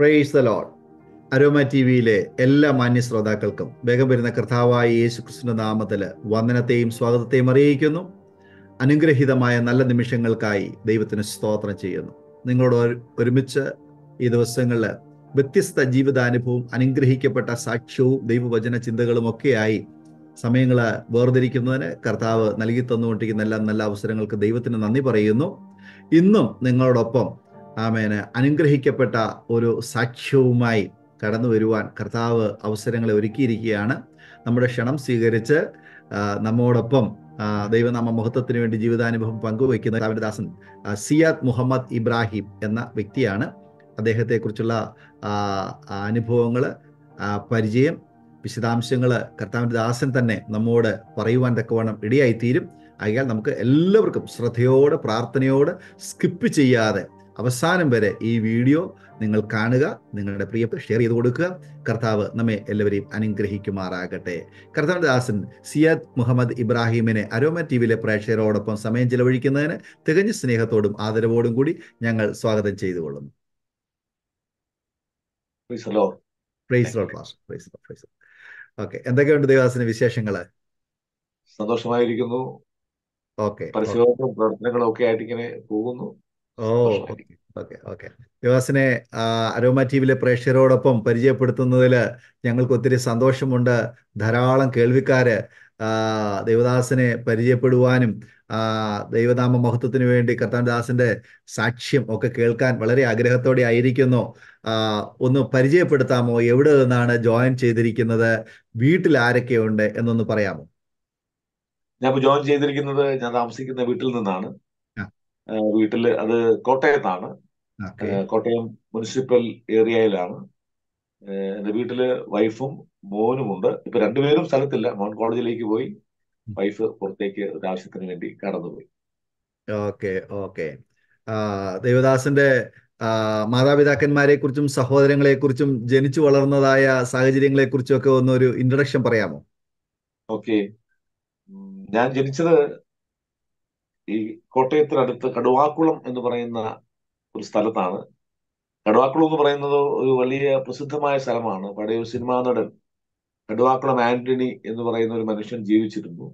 Praise the Lord Aroma ടി വിയിലെ എല്ലാ മാന്യ ശ്രോതാക്കൾക്കും വേഗം വരുന്ന കർത്താവായ യേശു ക്രിസ്തുവിന്റെ നാമത്തിൽ വന്ദനത്തെയും സ്വാഗതത്തെയും അറിയിക്കുന്നു അനുഗ്രഹീതമായ നല്ല നിമിഷങ്ങൾക്കായി ദൈവത്തിന് സ്തോത്രം ചെയ്യുന്നു നിങ്ങളോട് ഒരു- ഒരുമിച്ച് ഈ ദിവസങ്ങളിൽ വ്യത്യസ്ത ജീവിതാനുഭവവും അനുഗ്രഹിക്കപ്പെട്ട സാക്ഷ്യവും ദൈവവചന ചിന്തകളും ഒക്കെയായി സമയങ്ങൾ വേർതിരിക്കുന്നതിന് കർത്താവ് നൽകി തന്നുകൊണ്ടിരിക്കുന്ന എല്ലാ നല്ല അവസരങ്ങൾക്ക് ദൈവത്തിന് നന്ദി പറയുന്നു ഇന്നും നിങ്ങളോടൊപ്പം ആമേന് അനുഗ്രഹിക്കപ്പെട്ട ഒരു സാക്ഷ്യവുമായി കടന്നു വരുവാൻ കർത്താവ് അവസരങ്ങളെ ഒരുക്കിയിരിക്കുകയാണ് നമ്മുടെ ക്ഷണം സ്വീകരിച്ച് ആ, നമ്മോടൊപ്പം ആ, ദൈവനാമ മഹത്വത്തിന് വേണ്ടി ജീവിതാനുഭവം പങ്കുവയ്ക്കുന്ന കർത്താവിന്റെ ദാസൻ ആ, സിയാദ് മുഹമ്മദ് ഇബ്രാഹിം എന്ന വ്യക്തിയാണ് അദ്ദേഹത്തെക്കുറിച്ചുള്ള അനുഭവങ്ങൾ പരിചയം വിശദാംശങ്ങൾ കർത്താവിന്റെ ദാസൻ തന്നെ നമ്മോട് പറയുവാൻ തക്കവണ്ണം ഇടയായിത്തീരും ആയാൽ നമുക്ക് എല്ലാവർക്കും ശ്രദ്ധയോടെ പ്രാർത്ഥനയോടെ സ്കിപ്പ് ചെയ്യാതെ അവസാനം വരെ ഈ വീഡിയോ നിങ്ങൾ കാണുക നിങ്ങളുടെ പ്രിയപ്പെട്ട ഷെയർ ചെയ്ത് കൊടുക്കുക കർത്താവ് നമ്മെ എല്ലാവരെയും അനുഗ്രഹിക്കുമാറാകട്ടെ കർത്താവിന്റെ ദാസൻ സിയാദ് മുഹമ്മദ് ഇബ്രാഹിമിനെ അരോമ ടി വിയിലെ പ്രേക്ഷകരോടൊപ്പം സമയം ചെലവഴിക്കുന്നതിന് തികഞ്ഞ സ്നേഹത്തോടും ആദരവോടും കൂടി ഞങ്ങൾ സ്വാഗതം ചെയ്തുകൊള്ളുന്നു Praise the Lord. Praise Lord ക്ലാസ് പ്രൈസ് പ്രൈസ് ഓക്കെ എന്തൊക്കെയുണ്ട് ദേവാസിന് വിശേഷങ്ങൾ സന്തോഷമായിരിക്കുന്നു ഓക്കെ പരസ്യവും പ്രവർത്തനങ്ങളും ഒക്കെ ആയിട്ട് ഇങ്ങനെ പോകുന്നു ഓ ഓക്കെ ഓക്കെ ഓക്കെ ദേവാസിനെ അരോമ ടി വിയിലെ പ്രേക്ഷകരോടൊപ്പം പരിചയപ്പെടുത്തുന്നതിൽ ഞങ്ങൾക്ക് ഒത്തിരി സന്തോഷമുണ്ട് ധാരാളം കേൾവിക്കാര് ആ, ദേവദാസനെ പരിചയപ്പെടുവാനും ആ, ദൈവനാമ മഹത്വത്തിന് വേണ്ടി കർത്താൻദാസിന്റെ സാക്ഷ്യം ഒക്കെ കേൾക്കാൻ വളരെ ആഗ്രഹത്തോടെ ആയിരിക്കുന്നു ആ, ഒന്ന് പരിചയപ്പെടുത്താമോ എവിടെ നിന്നാണ് ജോയിൻ ചെയ്തിരിക്കുന്നത് വീട്ടിൽ ആരൊക്കെയുണ്ട് എന്നൊന്ന് പറയാമോ ഞാൻ ഇപ്പൊ ജോയിൻ ചെയ്തിരിക്കുന്നത് ഞാൻ താമസിക്കുന്ന വീട്ടിൽ നിന്നാണ് ആ. ആ, വീട്ടില് അത് കോട്ടയത്താണ് ആ, ഓക്കെ കോട്ടയം മുനിസിപ്പൽ ഏരിയയിലാണ് ആ, എന്റെ വീട്ടില് വൈഫും മോനുമുണ്ട് ഇപ്പൊ രണ്ടുപേരും സ്ഥലത്തില്ല മോൻ കോളേജിലേക്ക് പോയി വൈഫ് പുറത്തേക്ക് ഒരു ആവശ്യത്തിന് വേണ്ടി കടന്നുപോയി ഓക്കെ ഓക്കെ ആ, ദേവദാസന്റെ ആ, മാതാപിതാക്കന്മാരെ കുറിച്ചും സഹോദരങ്ങളെ കുറിച്ചും ജനിച്ചു വളർന്നതായ സാഹചര്യങ്ങളെ കുറിച്ചും ഒക്കെ ഒന്നൊരു ഇൻട്രഡക്ഷൻ പറയാമോ ഓക്കെ ഞാൻ ജനിച്ചത് ഈ കോട്ടയത്തിനടുത്ത് കടുവാക്കുളം എന്ന് പറയുന്ന ഒരു സ്ഥലത്താണ് കടുവാക്കുളം എന്ന് പറയുന്നത് ഒരു വലിയ പ്രസിദ്ധമായ സ്ഥലമാണ് പഴയ ഒരു സിനിമാ നടൻ കടുവാക്കുളം ആന്റണി എന്ന് പറയുന്ന ഒരു മനുഷ്യൻ ജീവിച്ചിരുന്നു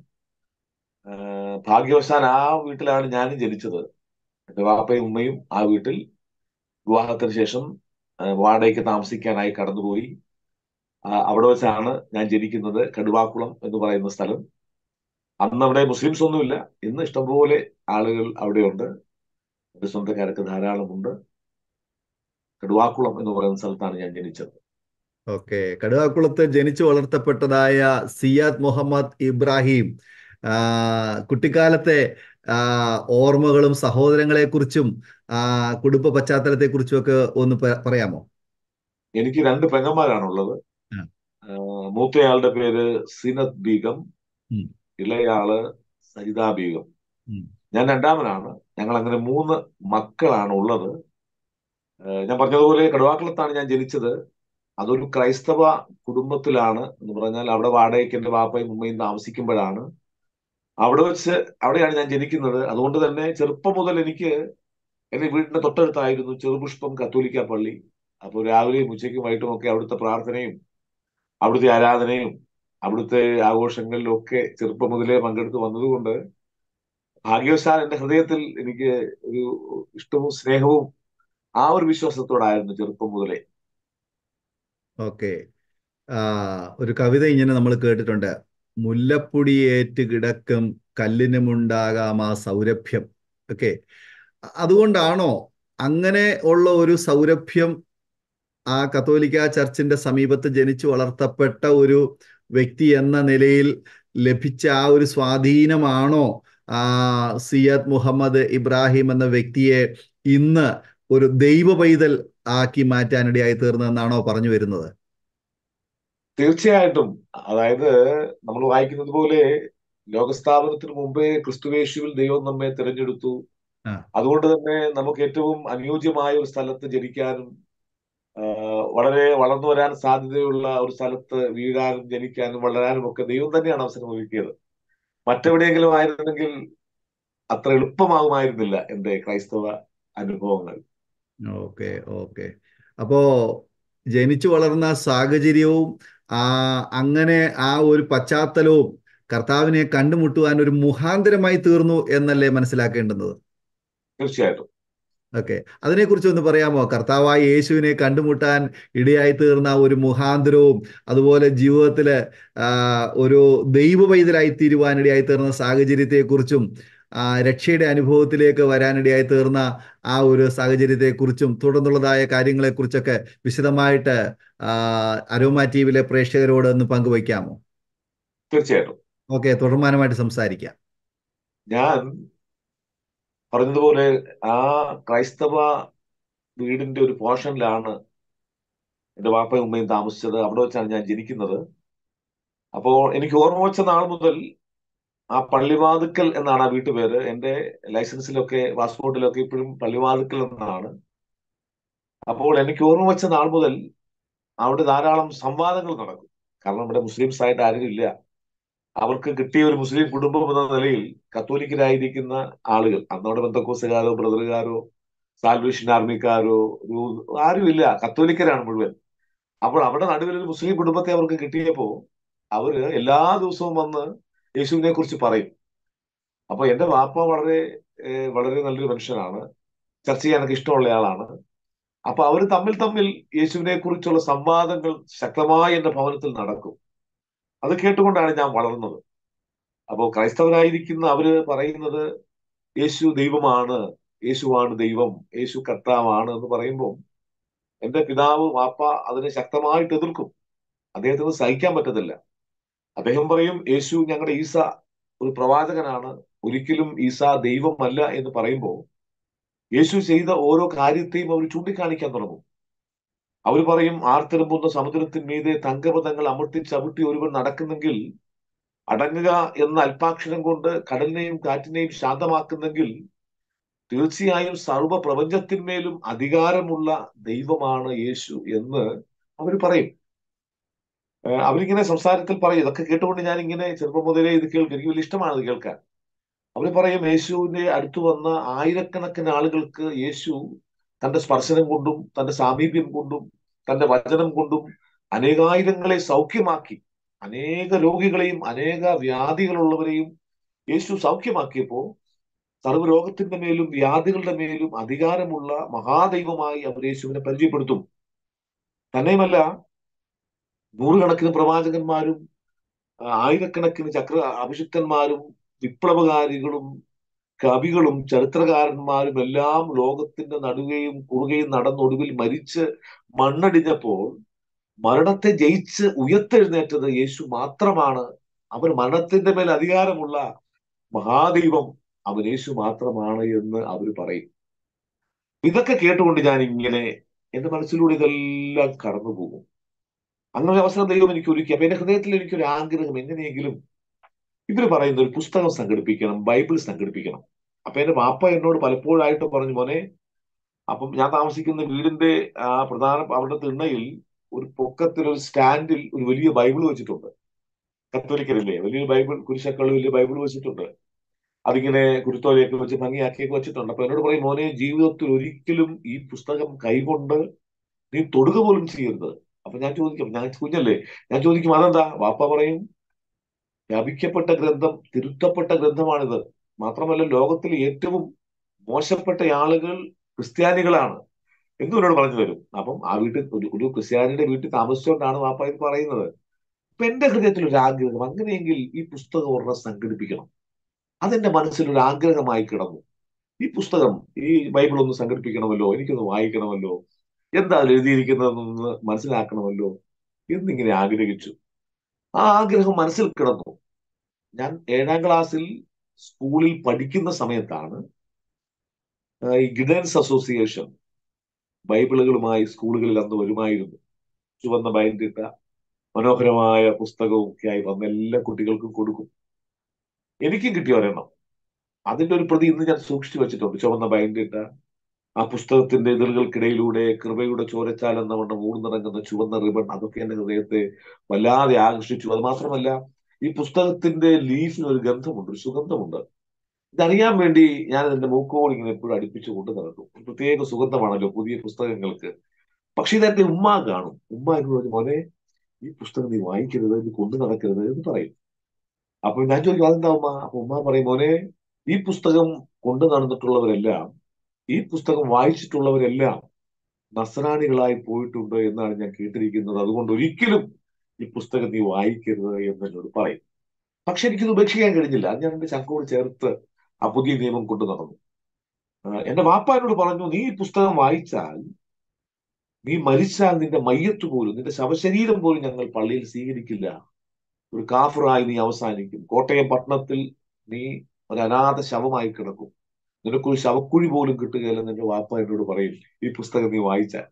ആഹ് ഭാഗ്യവശാൽ ആ വീട്ടിലാണ് ഞാനും ജനിച്ചത് എന്റെ വാപ്പയും ഉമ്മയും ആ വീട്ടിൽ വിവാഹത്തിന് ശേഷം ആഹ് വാടകയ്ക്ക് താമസിക്കാനായി കടന്നുപോയി ആഹ് അവിടെ വെച്ചാണ് ഞാൻ ജനിക്കുന്നത് കടുവാക്കുളം എന്ന് പറയുന്ന സ്ഥലം അന്ന് അവിടെ മുസ്ലിംസ് ഒന്നുമില്ല ഇന്ന് ഇഷ്ടംപോലെ ആളുകൾ അവിടെയുണ്ട് എന്റെ സ്വന്തക്കാരൊക്കെ ധാരാളമുണ്ട് കടുവാക്കുളം എന്ന് പറയുന്ന സ്ഥലത്താണ് ഞാൻ ജനിച്ചത് ഓക്കെ കടുവാക്കുളത്ത് ജനിച്ചു വളർത്തപ്പെട്ടതായ സിയാദ് മുഹമ്മദ് ഇബ്രാഹിം ആ, കുട്ടിക്കാലത്തെ ആ, ഓർമ്മകളും സഹോദരങ്ങളെ കുറിച്ചും കുടുംബ പശ്ചാത്തലത്തെ കുറിച്ചും ഒക്കെ ഒന്ന് പ- പറയാമോ എനിക്ക് രണ്ട് പെങ്ങന്മാരാണുള്ളത് ഉം. ആഹ് മൂത്തയാളുടെ പേര് സീനത്ത് ബീഗം ഉം. ഇളയാള് സജിത ബീഗം ഉം. ഞാൻ രണ്ടാമനാണ് ഞങ്ങൾ അങ്ങനെ മൂന്ന് മക്കളാണ് ഉള്ളത് ആഹ് ഞാൻ പറഞ്ഞതുപോലെ കടുവാക്കുളത്താണ് ഞാൻ ജനിച്ചത് അതൊരു ക്രൈസ്തവ കുടുംബത്തിലാണ് എന്ന് പറഞ്ഞാൽ അവിടെ വാടകയ്ക്ക് എന്റെ വാപ്പയും ഉമ്മയും താമസിക്കുമ്പോഴാണ് അവിടെ വെച്ച് അവിടെയാണ് ഞാൻ ജനിക്കുന്നത് അതുകൊണ്ട് തന്നെ ചെറുപ്പം മുതൽ എനിക്ക് എന്റെ വീടിന്റെ തൊട്ടടുത്തായിരുന്നു ചെറുപുഷ്പം കത്തോലിക്ക പള്ളി അപ്പോൾ രാവിലെയും ഉച്ചയ്ക്കും വൈകിട്ടും ഒക്കെ അവിടുത്തെ പ്രാർത്ഥനയും അവിടുത്തെ ആരാധനയും അവിടുത്തെ ആഘോഷങ്ങളിലും ഒക്കെ ചെറുപ്പം മുതലേ പങ്കെടുത്ത് വന്നതുകൊണ്ട് ഭാഗ്യവശാൽ എന്റെ ഹൃദയത്തിൽ എനിക്ക് ഒരു ഇഷ്ടവും സ്നേഹവും ആ ഒരു വിശ്വാസത്തോടായിരുന്നു ചെറുപ്പം മുതലേ ഓക്കെ ആ, ഒരു കവിത ഇങ്ങനെ നമ്മൾ കേട്ടിട്ടുണ്ട് മുല്ലപ്പൊടിയേറ്റ് കിടക്കും കല്ലിനുമുണ്ടാകാം ആ സൗരഭ്യം ഓക്കെ അതുകൊണ്ടാണോ അങ്ങനെ ഉള്ള ഒരു സൗരഭ്യം ആ കത്തോലിക്ക ചർച്ചിന്റെ സമീപത്ത് ജനിച്ചു വളർത്തപ്പെട്ട ഒരു വ്യക്തി എന്ന നിലയിൽ ലഭിച്ച ആ ഒരു സ്വാധീനമാണോ ആ സിയാദ് മുഹമ്മദ് ഇബ്രാഹിം എന്ന വ്യക്തിയെ ഇന്ന് ഒരു ദൈവ പൈതൽ ആക്കി മാറ്റാനിടയായി തീർന്നതെന്നാണോ പറഞ്ഞു വരുന്നത് തീർച്ചയായിട്ടും അതായത് നമ്മൾ വായിക്കുന്നത് പോലെ ലോകസ്ഥാപനത്തിന് മുമ്പേ ക്രിസ്തുവേശുവിൽ ദൈവം നമ്മെ തിരഞ്ഞെടുത്തു ആ. അതുകൊണ്ട് തന്നെ നമുക്ക് ഏറ്റവും അനുയോജ്യമായ ഒരു സ്ഥലത്ത് ജനിക്കാനും ആ, വളരെ വളർന്നു വരാൻ സാധ്യതയുള്ള ഒരു സ്ഥലത്ത് വീഴാനും ജനിക്കാനും വളരാനും ഒക്കെ ദൈവം തന്നെയാണ് അവസരം ഒരുക്കിയത് മറ്റെവിടെയെങ്കിലും ആയിരുന്നെങ്കിൽ അത്ര എളുപ്പമാകുമായിരുന്നില്ല എന്റെ ക്രൈസ്തവ അനുഭവങ്ങൾ ഓക്കെ ഓക്കെ അപ്പോ ജനിച്ചു വളർന്ന സാഹചര്യവും ആ അങ്ങനെ ആ ഒരു പശ്ചാത്തലവും കർത്താവിനെ കണ്ടുമുട്ടുവാൻ ഒരു മുഖാന്തരമായി തീർന്നു എന്നല്ലേ മനസ്സിലാക്കേണ്ടുന്നത് തീർച്ചയായിട്ടും ഓക്കെ അതിനെക്കുറിച്ച് ഒന്ന് പറയാമോ കർത്താവായ യേശുവിനെ കണ്ടുമുട്ടാൻ ഇടയായി തീർന്ന ഒരു മുഖാന്തരവും അതുപോലെ ജീവിതത്തിൽ ഒരു ദൈവ പൈതലായി തീരുവാനിടയായി തീർന്ന സാഹചര്യത്തെക്കുറിച്ചും ആ, രക്ഷയുടെ അനുഭവത്തിലേക്ക് വരാനിടയായി തീർന്ന ആ ഒരു സാഹചര്യത്തെക്കുറിച്ചും തുടർന്നുള്ളതായ കാര്യങ്ങളെക്കുറിച്ചൊക്കെ വിശദമായിട്ട് ആ, അരോമ ടി വിയിലെ പ്രേക്ഷകരോട് ഒന്ന് പങ്കുവയ്ക്കാമോ തീർച്ചയായിട്ടും ഓക്കെ തുടർമാനമായിട്ട് സംസാരിക്കാം ഞാൻ പറഞ്ഞതുപോലെ ആ ക്രൈസ്തവ വീടിന്റെ ഒരു പോർഷനിലാണ് എന്റെ വാപ്പയും ഉമ്മയും താമസിച്ചത് അവിടെ വെച്ചാണ് ഞാൻ ജനിക്കുന്നത് അപ്പോൾ എനിക്ക് ഓർമ്മ വെച്ച നാൾ മുതൽ ആ പള്ളിവാതുക്കൽ എന്നാണ് ആ വീട്ടുപേര് എന്റെ ലൈസൻസിലൊക്കെ പാസ്പോർട്ടിലൊക്കെ ഇപ്പോഴും പള്ളിവാതുക്കൽ എന്നാണ് അപ്പോൾ എനിക്ക് ഓർമ്മ വെച്ച നാൾ മുതൽ അവിടെ ധാരാളം സംവാദങ്ങൾ നടക്കും കാരണം ഇവിടെ മുസ്ലിംസ് ആയിട്ട് ആരും ഇല്ല അവർക്ക് കിട്ടിയ ഒരു മുസ്ലിം കുടുംബം എന്ന നിലയിൽ കത്തോലിക്കരായിരിക്കുന്ന ആളുകൾ അന്നവിടെ ബന്ധക്കോസുകാരോ ബ്രദറുകാരോ സാൽവേഷൻ ആർമിക്കാരോ ഒരു- ആരുമില്ല കത്തോലിക്കരാണ് മുഴുവൻ അപ്പോൾ അവിടെ നടുവിൽ ഒരു മുസ്ലിം കുടുംബത്തെ അവർക്ക് കിട്ടിയപ്പോ അവര് എല്ലാ ദിവസവും വന്ന് യേശുവിനെ കുറിച്ച് പറയും അപ്പൊ എന്റെ വാപ്പ വളരെ ഏഹ്, വളരെ നല്ലൊരു മനുഷ്യനാണ് ചർച്ച ചെയ്യാനൊക്കെ ഇഷ്ടമുള്ള ആളാണ് അപ്പൊ അവര് തമ്മിൽ തമ്മിൽ യേശുവിനെ കുറിച്ചുള്ള സംവാദങ്ങൾ ശക്തമായി എന്റെ ഭവനത്തിൽ നടക്കും അത് കേട്ടുകൊണ്ടാണ് ഞാൻ വളർന്നത് അപ്പോൾ ക്രൈസ്തവരായിരിക്കുന്ന അവര് പറയുന്നത് യേശു ദൈവമാണ് യേശുവാണ് ദൈവം യേശു കർത്താവാണ് എന്ന് പറയുമ്പോൾ എന്റെ പിതാവ് വാപ്പ അതിനെ ശക്തമായിട്ട് എതിർക്കും അദ്ദേഹത്തിന് സഹിക്കാൻ പറ്റത്തില്ല അദ്ദേഹം പറയും യേശു ഞങ്ങളുടെ ഈസ ഒരു പ്രവാചകനാണ് ഒരിക്കലും ഈസ ദൈവമല്ല എന്ന് പറയുമ്പോൾ യേശു ചെയ്ത ഓരോ കാര്യത്തെയും അവർ ചൂണ്ടിക്കാണിക്കാൻ തുടങ്ങും അവർ പറയും ആർത്തിരമ്പുന്ന സമുദ്രത്തിന്മീതെ തങ്കപഥങ്ങൾ അമർത്തി ചവിട്ടി ഒരുവൻ നടക്കുന്നെങ്കിൽ അടങ്ങുക എന്ന അല്പാക്ഷരം കൊണ്ട് കടലിനെയും കാറ്റിനെയും ശാന്തമാക്കുന്നെങ്കിൽ തീർച്ചയായും സർവ്വ പ്രപഞ്ചത്തിന്മേലും അധികാരമുള്ള ദൈവമാണ് യേശു എന്ന് അവർ പറയും ഏഹ് അവരിങ്ങനെ സംസാരത്തിൽ പറയും ഇതൊക്കെ കേട്ടുകൊണ്ട് ഞാൻ ഇങ്ങനെ ചെറുപ്പം മുതലേ ഇത് കേൾക്കും എനിക്ക് വലിയ ഇഷ്ടമാണ് ഇത് കേൾക്കാൻ അവർ പറയും യേശുവിന്റെ അടുത്ത് വന്ന ആയിരക്കണക്കിന് ആളുകൾക്ക് യേശു തന്റെ സ്പർശനം കൊണ്ടും തന്റെ സാമീപ്യം കൊണ്ടും തന്റെ വചനം കൊണ്ടും അനേകായിരങ്ങളെ സൗഖ്യമാക്കി അനേക രോഗികളെയും അനേക വ്യാധികളുള്ളവരെയും യേശു സൗഖ്യമാക്കിയപ്പോ സർവ്വരോഗത്തിന്റെ മേലും വ്യാധികളുടെ മേലും അധികാരമുള്ള മഹാദൈവമായി അവർ യേശുവിനെ പരിചയപ്പെടുത്തും തന്നെയുമല്ല നൂറുകണക്കിന് പ്രവാചകന്മാരും ആ, ആയിരക്കണക്കിന് ചക്ര അഭിഷിക്തന്മാരും വിപ്ലവകാരികളും കവികളും ചരിത്രകാരന്മാരും എല്ലാം ലോകത്തിന്റെ നടുകയും കുറുകയും നടന്നൊടുവിൽ മരിച്ച് മണ്ണടിഞ്ഞപ്പോൾ മരണത്തെ ജയിച്ച് ഉയർത്തെഴുന്നേറ്റത് യേശു മാത്രമാണ് അവൻ മരണത്തിന്റെ മേൽ അധികാരമുള്ള മഹാദൈവം അവൻ യേശു മാത്രമാണ് എന്ന് അവർ പറയും ഇതൊക്കെ കേട്ടുകൊണ്ട് ഞാൻ ഇങ്ങനെ എന്റെ മനസ്സിലൂടെ ഇതെല്ലാം കടന്നു പോകും അങ്ങനെ ഒരു അവസരം ദൈവം എനിക്ക് ഒരുക്കി അപ്പൊ എന്റെ ഹൃദയത്തിൽ എനിക്കൊരു ആഗ്രഹം എങ്ങനെയെങ്കിലും ഇവര് പറയുന്ന ഒരു പുസ്തകം സംഘടിപ്പിക്കണം ബൈബിൾ സംഘടിപ്പിക്കണം അപ്പൊ എന്റെ വാപ്പ എന്നോട് പലപ്പോഴായിട്ട് പറഞ്ഞു മോനെ അപ്പം ഞാൻ താമസിക്കുന്ന വീടിന്റെ ആ പ്രധാന അവരുടെ തിണ്ണയിൽ ഒരു പൊക്കത്തിൽ ഒരു സ്റ്റാൻഡിൽ ഒരു വലിയ ബൈബിൾ വെച്ചിട്ടുണ്ട് കത്തോലിക്കരല്ലേ വലിയൊരു ബൈബിൾ കുരിശക്കള് വലിയ ബൈബിൾ വെച്ചിട്ടുണ്ട് അതിങ്ങനെ കുരുത്തോലയൊക്കെ വെച്ച് ഭംഗിയാക്കിയൊക്കെ വെച്ചിട്ടുണ്ട് അപ്പൊ എന്നോട് പറയും മോനെ ജീവിതത്തിൽ ഒരിക്കലും ഈ പുസ്തകം കൈകൊണ്ട് നീ തൊടുക പോലും ചെയ്യരുത് അപ്പൊ ഞാൻ ചോദിക്കും ഞാൻ കുഞ്ഞല്ലേ ഞാൻ ചോദിക്കും അതെന്താ വാപ്പ പറയും വ്യാപിക്കപ്പെട്ട ഗ്രന്ഥം തിരുത്തപ്പെട്ട ഗ്രന്ഥമാണിത് മാത്രമല്ല ലോകത്തിലെ ഏറ്റവും മോശപ്പെട്ട ആളുകൾ ക്രിസ്ത്യാനികളാണ് എന്നും എന്നോട് പറഞ്ഞു തരും അപ്പം ആ വീട്ടിൽ ഒരു ഒരു ക്രിസ്ത്യാനിയുടെ വീട്ടിൽ താമസിച്ചുകൊണ്ടാണ് വാപ്പ ഇത് പറയുന്നത് അപ്പൊ എന്റെ ഹൃദയത്തിൽ ഒരു ആഗ്രഹം അങ്ങനെയെങ്കിൽ ഈ പുസ്തകം ഒരെണ്ണം സംഘടിപ്പിക്കണം അതെന്റെ മനസ്സിൽ ഒരു ആഗ്രഹമായി കിടന്നു ഈ പുസ്തകം ഈ ബൈബിൾ ഒന്ന് സംഘടിപ്പിക്കണമല്ലോ എനിക്കൊന്ന് വായിക്കണമല്ലോ എന്താ അതിൽ എഴുതിയിരിക്കുന്നതെന്ന് മനസ്സിലാക്കണമല്ലോ എന്നിങ്ങനെ ആഗ്രഹിച്ചു ആ ആഗ്രഹം മനസ്സിൽ കിടന്നു ഞാൻ ഏഴാം ക്ലാസ്സിൽ സ്കൂളിൽ പഠിക്കുന്ന സമയത്താണ് ആ, ഈ ഗിഡൻസ് അസോസിയേഷൻ ബൈബിളുകളുമായി സ്കൂളുകളിൽ അന്ന് വരുമായിരുന്നു ചുവന്ന ബൈൻഡിട്ട മനോഹരമായ പുസ്തകവും ഒക്കെ ആയി വന്ന എല്ലാ കുട്ടികൾക്കും കൊടുക്കും എനിക്കും കിട്ടിയ ഒരെണ്ണം അതിന്റെ ഒരു പ്രതി ഇന്ന് ഞാൻ സൂക്ഷിച്ചു വെച്ചിട്ടുണ്ട് ചുവന്ന ബൈൻഡിട്ട ആ പുസ്തകത്തിന്റെ ഇതളുകൾക്കിടയിലൂടെ കൃപയുടെ ചോരച്ചാൽ എന്ന വണ്ണം ഊർന്നിറങ്ങുന്ന ചുവന്ന റിബൺ അതൊക്കെ എന്റെ ഹൃദയത്തെ വല്ലാതെ ആകർഷിച്ചു അത് മാത്രമല്ല ഈ പുസ്തകത്തിന്റെ ലീഫിന് ഒരു ഗന്ധമുണ്ട് ഒരു സുഗന്ധമുണ്ട് ഇതറിയാൻ വേണ്ടി ഞാൻ എന്റെ മൂക്കോട് ഇങ്ങനെ എപ്പോഴും അടുപ്പിച്ചു കൊണ്ട് നടക്കും ഒരു പ്രത്യേക സുഗന്ധമാണല്ലോ പുതിയ പുസ്തകങ്ങൾക്ക് പക്ഷെ ഇത് എന്റെ ഉമ്മ കാണും ഉമ്മ എന്ന് പറഞ്ഞു മോനെ ഈ പുസ്തകം നീ വായിക്കരുത് ഇത് കൊണ്ടു നടക്കരുത് എന്ന് പറയും അപ്പൊ ഞാൻ ചോദിക്കും അതെന്താ ഉമ്മ അപ്പൊ ഉമ്മ പറയും മോനെ ഈ പുസ്തകം കൊണ്ടു നടന്നിട്ടുള്ളവരെല്ലാം ഈ പുസ്തകം വായിച്ചിട്ടുള്ളവരെല്ലാം നസ്രാണികളായി പോയിട്ടുണ്ട് എന്നാണ് ഞാൻ കേട്ടിരിക്കുന്നത് അതുകൊണ്ട് ഒരിക്കലും ഈ പുസ്തകം നീ വായിക്കരുത് എന്ന് എന്നോട് പറയും പക്ഷെ എനിക്കിത് ഉപേക്ഷിക്കാൻ കഴിഞ്ഞില്ല അത് ഞാൻ എന്റെ ചങ്കോട് ചേർത്ത് ആ പുതിയ നിയമം കൊണ്ടു നടന്നു ആ, എന്റെ വാപ്പ എന്നോട് പറഞ്ഞു നീ ഈ പുസ്തകം വായിച്ചാൽ നീ മരിച്ചാൽ നിന്റെ മയ്യത്ത് പോലും നിന്റെ ശവശരീരം പോലും ഞങ്ങൾ പള്ളിയിൽ സ്വീകരിക്കില്ല ഒരു കാഫറായി നീ അവസാനിക്കും കോട്ടയം പട്ടണത്തിൽ നീ ഒരു അനാഥ ശവമായി കിടക്കും നിനക്കൊരു ശവക്കുഴി പോലും കിട്ടുകയില്ലെന്ന് എന്റെ വാപ്പ എന്നോട് പറയും ഈ പുസ്തകം നീ വായിച്ചാൽ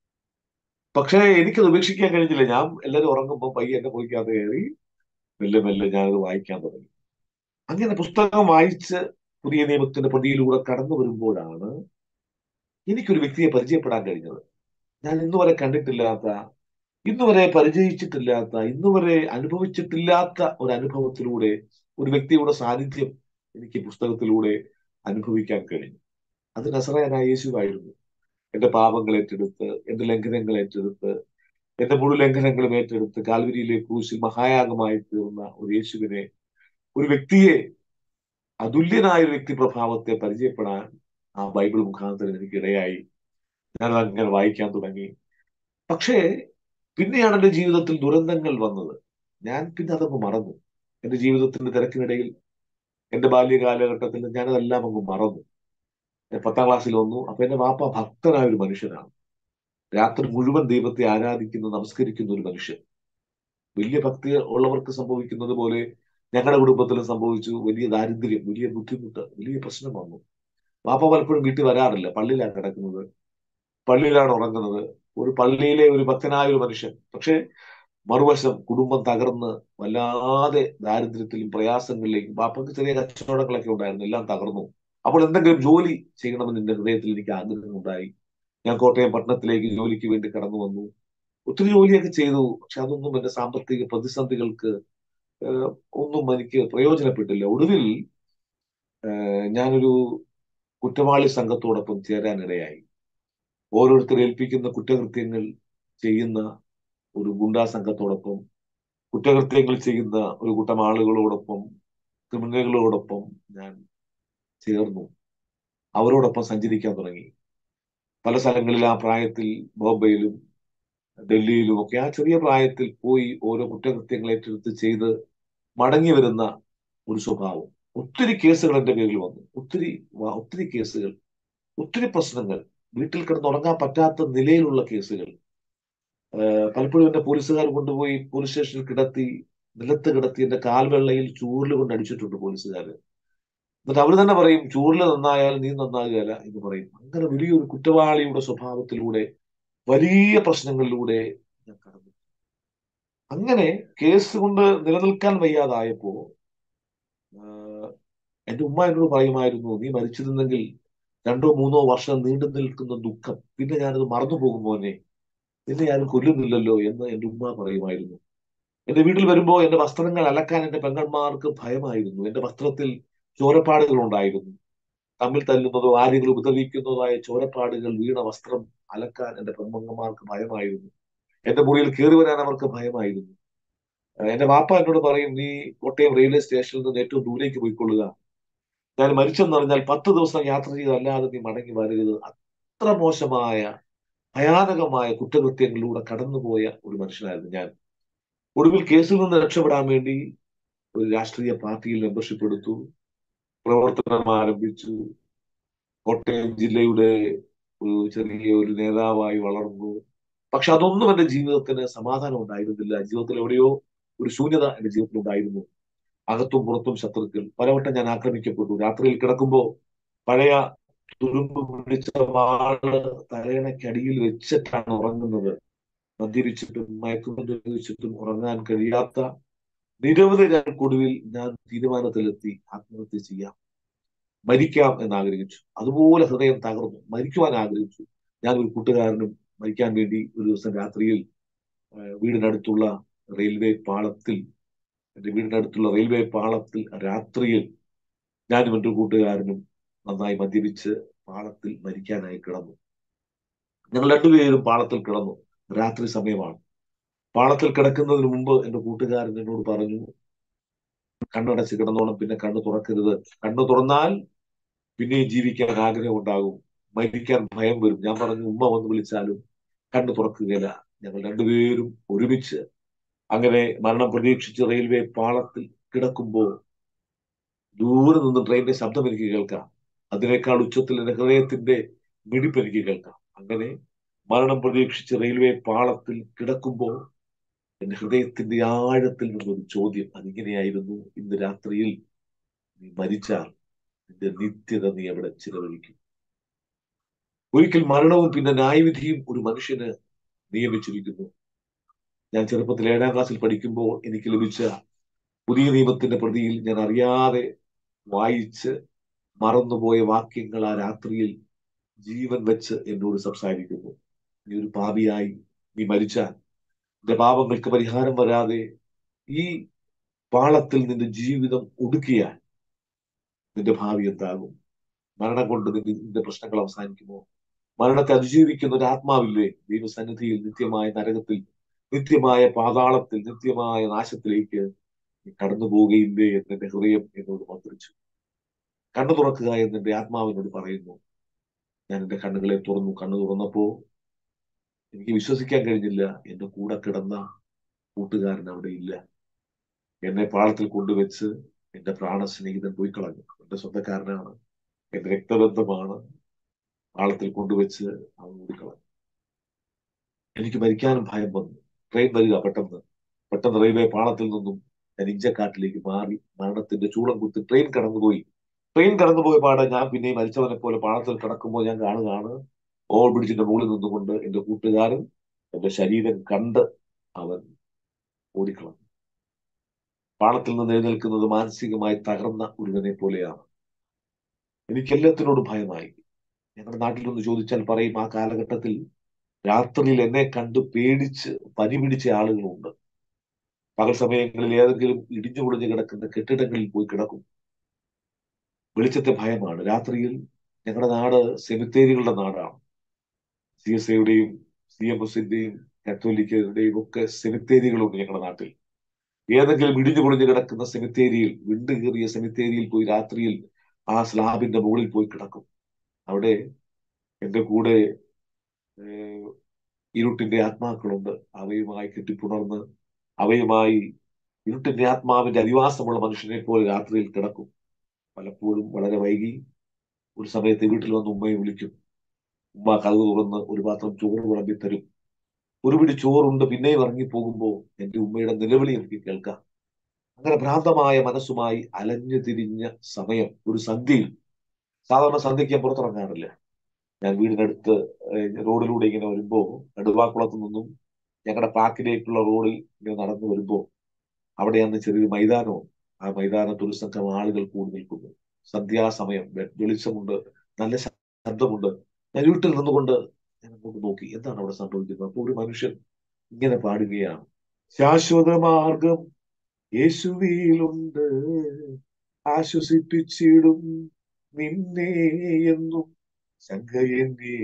പക്ഷേ എനിക്കത് ഉപേക്ഷിക്കാൻ കഴിഞ്ഞില്ല ഞാൻ എല്ലാവരും ഉറങ്ങുമ്പോൾ പയ്യെ എന്റെ പോയിക്കാതെ കയറി മെല്ലെ മെല്ലെ ഞാനത് വായിക്കാൻ തുടങ്ങി അങ്ങനെ പുസ്തകം വായിച്ച് പുതിയ നിയമത്തിന്റെ പ്രതിയിലൂടെ കടന്നു വരുമ്പോഴാണ് എനിക്കൊരു വ്യക്തിയെ പരിചയപ്പെടാൻ കഴിഞ്ഞത് ഞാൻ ഇന്നുവരെ കണ്ടിട്ടില്ലാത്ത ഇന്നുവരെ പരിചയിച്ചിട്ടില്ലാത്ത ഇന്നുവരെ അനുഭവിച്ചിട്ടില്ലാത്ത ഒരു അനുഭവത്തിലൂടെ ഒരു വ്യക്തിയുടെ സാന്നിധ്യം എനിക്ക് ഈ പുസ്തകത്തിലൂടെ അനുഭവിക്കാൻ കഴിഞ്ഞു അത് നസറായനായ യേശുവായിരുന്നു എന്റെ പാപങ്ങൾ ഏറ്റെടുത്ത് എന്റെ ലംഘനങ്ങൾ ഏറ്റെടുത്ത് എന്റെ മുഴു ലംഘനങ്ങളും ഏറ്റെടുത്ത് കാൽവരിയിലെ ക്രൂശിൽ മഹായാഗമായി തീർന്ന ഒരു യേശുവിനെ ഒരു വ്യക്തിയെ അതുല്യനായ ഒരു വ്യക്തി പ്രഭാവത്തെ പരിചയപ്പെടാൻ ആ ബൈബിൾ മുഖാന്തരം എനിക്ക് ഇടയായി ഞാൻ അങ്ങനെ വായിക്കാൻ തുടങ്ങി പക്ഷേ പിന്നെയാണ് എന്റെ ജീവിതത്തിൽ ദുരന്തങ്ങൾ വന്നത് ഞാൻ പിന്നെ അതങ്ങ് മറന്നു എന്റെ ജീവിതത്തിന്റെ തിരക്കിനിടയിൽ എന്റെ ബാല്യകാലഘട്ടത്തിൽ ഞാനതെല്ലാം അങ്ങ് മറന്നു ഞാൻ പത്താം ക്ലാസ്സിൽ വന്നു അപ്പൊ എന്റെ വാപ്പ ഭക്തനായ ഒരു മനുഷ്യനാണ് രാത്രി മുഴുവൻ ദൈവത്തെ ആരാധിക്കുന്ന നമസ്കരിക്കുന്ന ഒരു മനുഷ്യൻ വലിയ ഭക്തി ഉള്ളവർക്ക് സംഭവിക്കുന്നത് പോലെ ഞങ്ങളുടെ കുടുംബത്തിലും സംഭവിച്ചു വലിയ ദാരിദ്ര്യം വലിയ ബുദ്ധിമുട്ട് വലിയ പ്രശ്നം വന്നു വാപ്പ പലപ്പോഴും വീട്ടിൽ വരാറില്ല പള്ളിയിലാണ് കിടക്കുന്നത് പള്ളിയിലാണ് ഉറങ്ങുന്നത് ഒരു പള്ളിയിലെ ഒരു ഭക്തനായ ഒരു മനുഷ്യൻ പക്ഷെ മറുവശം കുടുംബം തകർന്ന് വല്ലാതെ ദാരിദ്ര്യത്തിലും പ്രയാസങ്ങളിലേക്കും വാപ്പക്ക് ചെറിയ കച്ചവടങ്ങളൊക്കെ ഉണ്ടായിരുന്നു എല്ലാം തകർന്നു അപ്പോൾ എന്തെങ്കിലും ജോലി ചെയ്യണമെന്ന് എന്റെ ഹൃദയത്തിൽ എനിക്ക് ആഗ്രഹം ഉണ്ടായി ഞാൻ കോട്ടയം പട്ടണത്തിലേക്ക് ജോലിക്ക് വേണ്ടി കടന്നു വന്നു ഒത്തിരി ജോലിയൊക്കെ ചെയ്തു പക്ഷെ അതൊന്നും എന്റെ സാമ്പത്തിക പ്രതിസന്ധികൾക്ക് ഏഹ്, ഒന്നും എനിക്ക് പ്രയോജനപ്പെട്ടില്ല ഒടുവിൽ ഏഹ്, ഞാനൊരു കുറ്റവാളി സംഘത്തോടൊപ്പം ചേരാനിടയായി ഓരോരുത്തർ ഏൽപ്പിക്കുന്ന കുറ്റകൃത്യങ്ങൾ ചെയ്യുന്ന ഒരു ഗുണ്ടാ സംഘത്തോടൊപ്പം കുറ്റകൃത്യങ്ങൾ ചെയ്യുന്ന ഒരു കൂട്ടം ആളുകളോടൊപ്പം ക്രിമിനലുകളോടൊപ്പം ഞാൻ ചേർന്നു അവരോടൊപ്പം സഞ്ചരിക്കാൻ തുടങ്ങി പല സ്ഥലങ്ങളിൽ ആ പ്രായത്തിൽ ബോംബെയിലും ഡൽഹിയിലും ഒക്കെ ആ ചെറിയ പ്രായത്തിൽ പോയി ഓരോ കുറ്റകൃത്യങ്ങൾ ഏറ്റെടുത്ത് ചെയ്ത് മടങ്ങി വരുന്ന ഒരു സ്വഭാവം ഒത്തിരി കേസുകൾ എന്റെ പേരിൽ വന്നു ഒത്തിരി വ- ഒത്തിരി കേസുകൾ ഒത്തിരി പ്രശ്നങ്ങൾ വീട്ടിൽ കിടന്നുറങ്ങാൻ പറ്റാത്ത നിലയിലുള്ള കേസുകൾ ഏഹ് പലപ്പോഴും എന്നെ പോലീസുകാർ കൊണ്ടുപോയി പോലീസ് സ്റ്റേഷനിൽ കിടത്തി നിലത്ത് കിടത്തി എന്റെ കാൽവെള്ളയിൽ ചൂരിൽ കൊണ്ട് അടിച്ചിട്ടുണ്ട് പോലീസുകാർ എന്നിട്ട് അവർ തന്നെ പറയും ചൂരിൽ നന്നായാൽ നീ നന്നാകുകയല്ല എന്ന് പറയും അങ്ങനെ വലിയൊരു കുറ്റവാളിയുടെ സ്വഭാവത്തിലൂടെ വലിയ പ്രശ്നങ്ങളിലൂടെ ഞാൻ കടന്നു അങ്ങനെ കേസ് കൊണ്ട് നിലനിൽക്കാൻ വയ്യാതായപ്പോ ആഹ് എന്റെ ഉമ്മ എന്നോട് പറയുമായിരുന്നു നീ മരിച്ചിരുന്നെങ്കിൽ രണ്ടോ മൂന്നോ വർഷം നീണ്ടു നിൽക്കുന്ന ദുഃഖം പിന്നെ ഞാനത് മറന്നു പോകും മോനെ നിന്നെ ആരും കൊല്ലുന്നില്ലല്ലോ എന്ന് എന്റെ ഉമ്മ പറയുമായിരുന്നു എന്റെ വീട്ടിൽ വരുമ്പോ എന്റെ വസ്ത്രങ്ങൾ അലക്കാൻ എന്റെ പെങ്ങന്മാർക്ക് ഭയമായിരുന്നു എന്റെ വസ്ത്രത്തിൽ ചോരപ്പാടുകൾ ഉണ്ടായിരുന്നു തമ്മിൽ തല്ലുന്നതോ ആരെങ്കിലും ഉപദ്രവിക്കുന്നതായ ചോരപ്പാടുകൾ വീണ വസ്ത്രം അലക്കാൻ എന്റെ പെമ്മങ്ങന്മാർക്ക് ഭയമായിരുന്നു എന്റെ മുറിയിൽ കയറി വരാൻ അവർക്ക് ഭയമായിരുന്നു ഏഹ് എന്റെ വാപ്പ എന്നോട് പറയും നീ കോട്ടയം റെയിൽവേ സ്റ്റേഷനിൽ നിന്ന് ഏറ്റവും ദൂരേക്ക് പോയിക്കൊള്ളുക ഞാൻ മരിച്ചെന്ന് പറഞ്ഞാൽ പത്ത് ദിവസം യാത്ര ചെയ്തല്ലാതെ നീ മടങ്ങി വരരുത് അത്ര മോശമായ ഭയാനകമായ കുറ്റകൃത്യങ്ങളിലൂടെ കടന്നുപോയ ഒരു മനുഷ്യനായിരുന്നു ഞാൻ ഒടുവിൽ കേസിൽ നിന്ന് രക്ഷപ്പെടാൻ വേണ്ടി ഒരു രാഷ്ട്രീയ പാർട്ടിയിൽ മെമ്പർഷിപ്പ് എടുത്തു പ്രവർത്തനം ആരംഭിച്ചു കോട്ടയം ജില്ലയുടെ ഒരു ചെറിയ ഒരു നേതാവായി വളർന്നു പക്ഷെ അതൊന്നും എന്റെ ജീവിതത്തിന് സമാധാനം ഉണ്ടായിരുന്നില്ല ജീവിതത്തിൽ എവിടെയോ ഒരു ശൂന്യത എന്റെ ജീവിതത്തിൽ ഉണ്ടായിരുന്നു അകത്തും പുറത്തും ശത്രുക്കൾ പലവട്ടം ഞാൻ ആക്രമിക്കപ്പെട്ടു രാത്രിയിൽ കിടക്കുമ്പോ പഴയ തുരുമ്പ് പിടിച്ച വാള് തലയണയ്ക്കടിയിൽ വെച്ചിട്ടാണ് ഉറങ്ങുന്നത് മദ്യപിച്ചിട്ടും മയക്കുമരുന്ന് ഉപയോഗിച്ചിട്ടും ഉറങ്ങാൻ കഴിയാത്ത നിരവധി ഒടുവിൽ ഞാൻ തീരുമാനത്തിലെത്തി ആത്മഹത്യ ചെയ്യാം മരിക്കാം എന്ന് ആഗ്രഹിച്ചു അതുപോലെ ഹൃദയം തകർന്നു മരിക്കുവാൻ ആഗ്രഹിച്ചു ഞാൻ ഒരു കൂട്ടുകാരനും മരിക്കാൻ വേണ്ടി ഒരു ദിവസം രാത്രിയിൽ ആ, വീടിനടുത്തുള്ള റെയിൽവേ പാളത്തിൽ എന്റെ വീടിനടുത്തുള്ള റെയിൽവേ പാളത്തിൽ രാത്രിയിൽ ഞാനും എൻ്റെ കൂട്ടുകാരനും നന്നായി മദ്യപിച്ച് പാളത്തിൽ മരിക്കാനായി കിടന്നു ഞങ്ങൾ രണ്ടുപേരും പാളത്തിൽ കിടന്നു രാത്രി സമയമാണ് പാളത്തിൽ കിടക്കുന്നതിന് മുമ്പ് എന്റെ കൂട്ടുകാരൻ എന്നോട് പറഞ്ഞു കണ്ണടച്ച് കിടന്നോണം പിന്നെ കണ്ണു തുറക്കരുത് കണ്ണു തുറന്നാൽ പിന്നെ ജീവിക്കാൻ ആഗ്രഹം ഉണ്ടാകും മരിക്കാൻ ഭയം വരും ഞാൻ പറഞ്ഞു ഉമ്മ വന്ന് വിളിച്ചാലും കണ്ണു തുറക്കുകയില്ല ഞങ്ങൾ രണ്ടുപേരും ഒരുമിച്ച് അങ്ങനെ മരണം പ്രതീക്ഷിച്ച് റെയിൽവേ പാളത്തിൽ കിടക്കുമ്പോൾ ദൂരെ നിന്ന് ട്രെയിനിന്റെ ശബ്ദം എനിക്ക് കേൾക്കാം അതിനേക്കാൾ ഉച്ചത്തിൽ എന്റെ ഹൃദയത്തിന്റെ മിടിപ്പ് എനിക്ക് കേൾക്കാം അങ്ങനെ മരണം പ്രതീക്ഷിച്ച് റെയിൽവേ പാളത്തിൽ കിടക്കുമ്പോൾ എന്റെ ഹൃദയത്തിന്റെ ആഴത്തിൽ നിന്നൊരു ചോദ്യം അതിങ്ങനെയായിരുന്നു ഇന്ന് രാത്രിയിൽ നീ മരിച്ചാൽ നിന്റെ നിത്യത നീ എവിടെ ചിലവഴിക്കും ഒരിക്കൽ മരണവും പിന്നെ ന്യായവിധിയും ഒരു മനുഷ്യന് നിയമിച്ചിരിക്കുന്നു ഞാൻ ചെറുപ്പത്തിൽ ഏഴാം ക്ലാസ്സിൽ പഠിക്കുമ്പോൾ എനിക്ക് ലഭിച്ച പുതിയ നിയമത്തിന്റെ പ്രതിയിൽ ഞാൻ അറിയാതെ വായിച്ച് മറന്നുപോയ വാക്യങ്ങൾ ആ രാത്രിയിൽ ജീവൻ വെച്ച് എന്നോട് സംസാരിക്കുന്നു നീ ഒരു പാപിയായി നീ മരിച്ചാൽ നിന്റെ പാപങ്ങൾക്ക് പരിഹാരം വരാതെ ഈ പാളത്തിൽ നിന്റെ ജീവിതം ഒടുക്കിയാൽ നിന്റെ ഭാവി എന്താകും മരണം കൊണ്ട് നിന്റെ നിന്റെ പ്രശ്നങ്ങൾ അവസാനിക്കുമോ മരണത്തെ അതിജീവിക്കുന്ന ഒരു ആത്മാവില്ലേ ദൈവസന്നിധിയിൽ നിത്യമായ നരകത്തിൽ നിത്യമായ പാതാളത്തിൽ നിത്യമായ നാശത്തിലേക്ക് നീ കടന്നു പോവുകയില്ലേ എന്ന് എന്റെ ഹൃദയം എന്നോട് മന്ത്രിച്ചു കണ്ണു തുറക്കുക എന്ന് എന്റെ ആത്മാവിനോട് പറയുന്നു ഞാൻ എന്റെ കണ്ണുകളെ തുറന്നു കണ്ണു തുറന്നപ്പോ എനിക്ക് വിശ്വസിക്കാൻ കഴിഞ്ഞില്ല എന്റെ കൂടെ കിടന്ന കൂട്ടുകാരൻ അവിടെ ഇല്ല എന്നെ പാളത്തിൽ കൊണ്ടുവച്ച് എന്റെ പ്രാണസ്നേഹിതൻ പോയി കളഞ്ഞു എന്റെ സ്വന്തക്കാരനാണ് എന്റെ രക്തബന്ധമാണ് പാളത്തിൽ കൊണ്ടുവച്ച് അവൻ ഓടിക്കളഞ്ഞു എനിക്ക് മരിക്കാനും ഭയം വന്നു ട്രെയിൻ വരിക പെട്ടെന്ന് പെട്ടെന്ന് റെയിൽവേ പാളത്തിൽ നിന്നും ഞാൻ ഇഞ്ചക്കാട്ടിലേക്ക് മാറി മരണത്തിന്റെ ചൂളം കുത്തി ട്രെയിൻ കടന്നുപോയി ട്രെയിൻ കടന്നുപോയ പാടെ ഞാൻ പിന്നെ മരിച്ചവനെ പോലെ പാളത്തിൽ കിടക്കുമ്പോൾ ഞാൻ കാണുകയാണ് ഓൾ ബ്രിഡ്ജിന്റെ മുകളിൽ നിന്നുകൊണ്ട് എന്റെ കൂട്ടുകാരൻ എന്റെ ശരീരം കണ്ട് അവൻ ഓടിക്കളഞ്ഞു പാളത്തിൽ നിന്ന് എഴുന്നേൽക്കുന്നത് മാനസികമായി തകർന്ന ഒരുവനെ പോലെയാണ് എനിക്ക് എല്ലാത്തിനോടും ഭയമായി ഞങ്ങളുടെ നാട്ടിൽ ഒന്ന് ചോദിച്ചാൽ പറയും ആ കാലഘട്ടത്തിൽ രാത്രിയിൽ എന്നെ കണ്ട് പേടിച്ച് പനി പിടിച്ച ആളുകളുണ്ട് പകൽ സമയങ്ങളിൽ ഏതെങ്കിലും ഇടിഞ്ഞു പൊളിഞ്ഞു കിടക്കുന്ന കെട്ടിടങ്ങളിൽ പോയി കിടക്കും വെളിച്ചത്തെ ഭയമാണ് രാത്രിയിൽ ഞങ്ങളുടെ നാട് സെമിത്തേരികളുടെ നാടാണ് സി എസ് ഐയുടെയും സി എം എസിന്റെയും കത്തോലിക്കരുടെയും ഒക്കെ സെമിത്തേരികളുണ്ട് ഞങ്ങളുടെ നാട്ടിൽ ഏതെങ്കിലും ഇടിഞ്ഞു പൊളിഞ്ഞു കിടക്കുന്ന സെമിത്തേരിയിൽ വിണ്ട് കീറിയ സെമിത്തേരിയിൽ പോയി രാത്രിയിൽ ആ സ്ലാബിന്റെ മുകളിൽ പോയി കിടക്കും അവിടെ എന്റെ കൂടെ ഏഹ്, ഇരുട്ടിന്റെ ആത്മാക്കളുണ്ട് അവയുമായി കെട്ടിപ്പുണർന്ന് അവയുമായി ഇരുട്ടിന്റെ ആത്മാവിന്റെ അധിവാസമുള്ള മനുഷ്യനെ പോലെ രാത്രിയിൽ കിടക്കും പലപ്പോഴും വളരെ വൈകി ഒരു സമയത്ത് വീട്ടിൽ വന്ന് ഉമ്മയെ വിളിക്കും ഉമ്മ കഥക് തുറന്ന് ഒരു പാത്രം ചോറ് വിളമ്പി തരും ഒരു പിടി ചോറുണ്ട് പിന്നെയും ഇറങ്ങി പോകുമ്പോൾ എന്റെ ഉമ്മയുടെ നിലവിളി എനിക്ക് കേൾക്കാം അങ്ങനെ ഭ്രാന്തമായ മനസ്സുമായി അലഞ്ഞു തിരിഞ്ഞ സമയം ഒരു സന്ധ്യയിൽ സാധാരണ സന്ധ്യയ്ക്ക് ഞാൻ പുറത്തിറങ്ങാറില്ല ഞാൻ വീടിനടുത്ത് ഏഹ്, റോഡിലൂടെ ഇങ്ങനെ വരുമ്പോ നെടുവാക്കുളത്ത് നിന്നും ഞങ്ങളുടെ പാക്കിലേക്കുള്ള റോഡിൽ ഇങ്ങനെ നടന്നു വരുമ്പോ അവിടെ അന്ന് ചെറിയൊരു മൈതാനവും ആ മൈതാനത്ത് ഒരു സംഘം ആളുകൾ കൂടി നിൽക്കുന്നു സന്ധ്യാസമയം വെ- വെളിച്ചമുണ്ട് നല്ല ശബ്ദമുണ്ട് ഞാൻ വീട്ടിൽ നിന്നുകൊണ്ട് ഞാൻ അങ്ങോട്ട് നോക്കി എന്താണ് അവിടെ സംഭവിക്കുന്നത് അപ്പൊ ഒരു മനുഷ്യൻ ഇങ്ങനെ പാടുകയാണ് ശാശ്വത മാർഗം യേശുവിലുണ്ട് ആശ്വസിപ്പിച്ചിടും നിന്നെ എന്നും ശങ്കയെന്നെ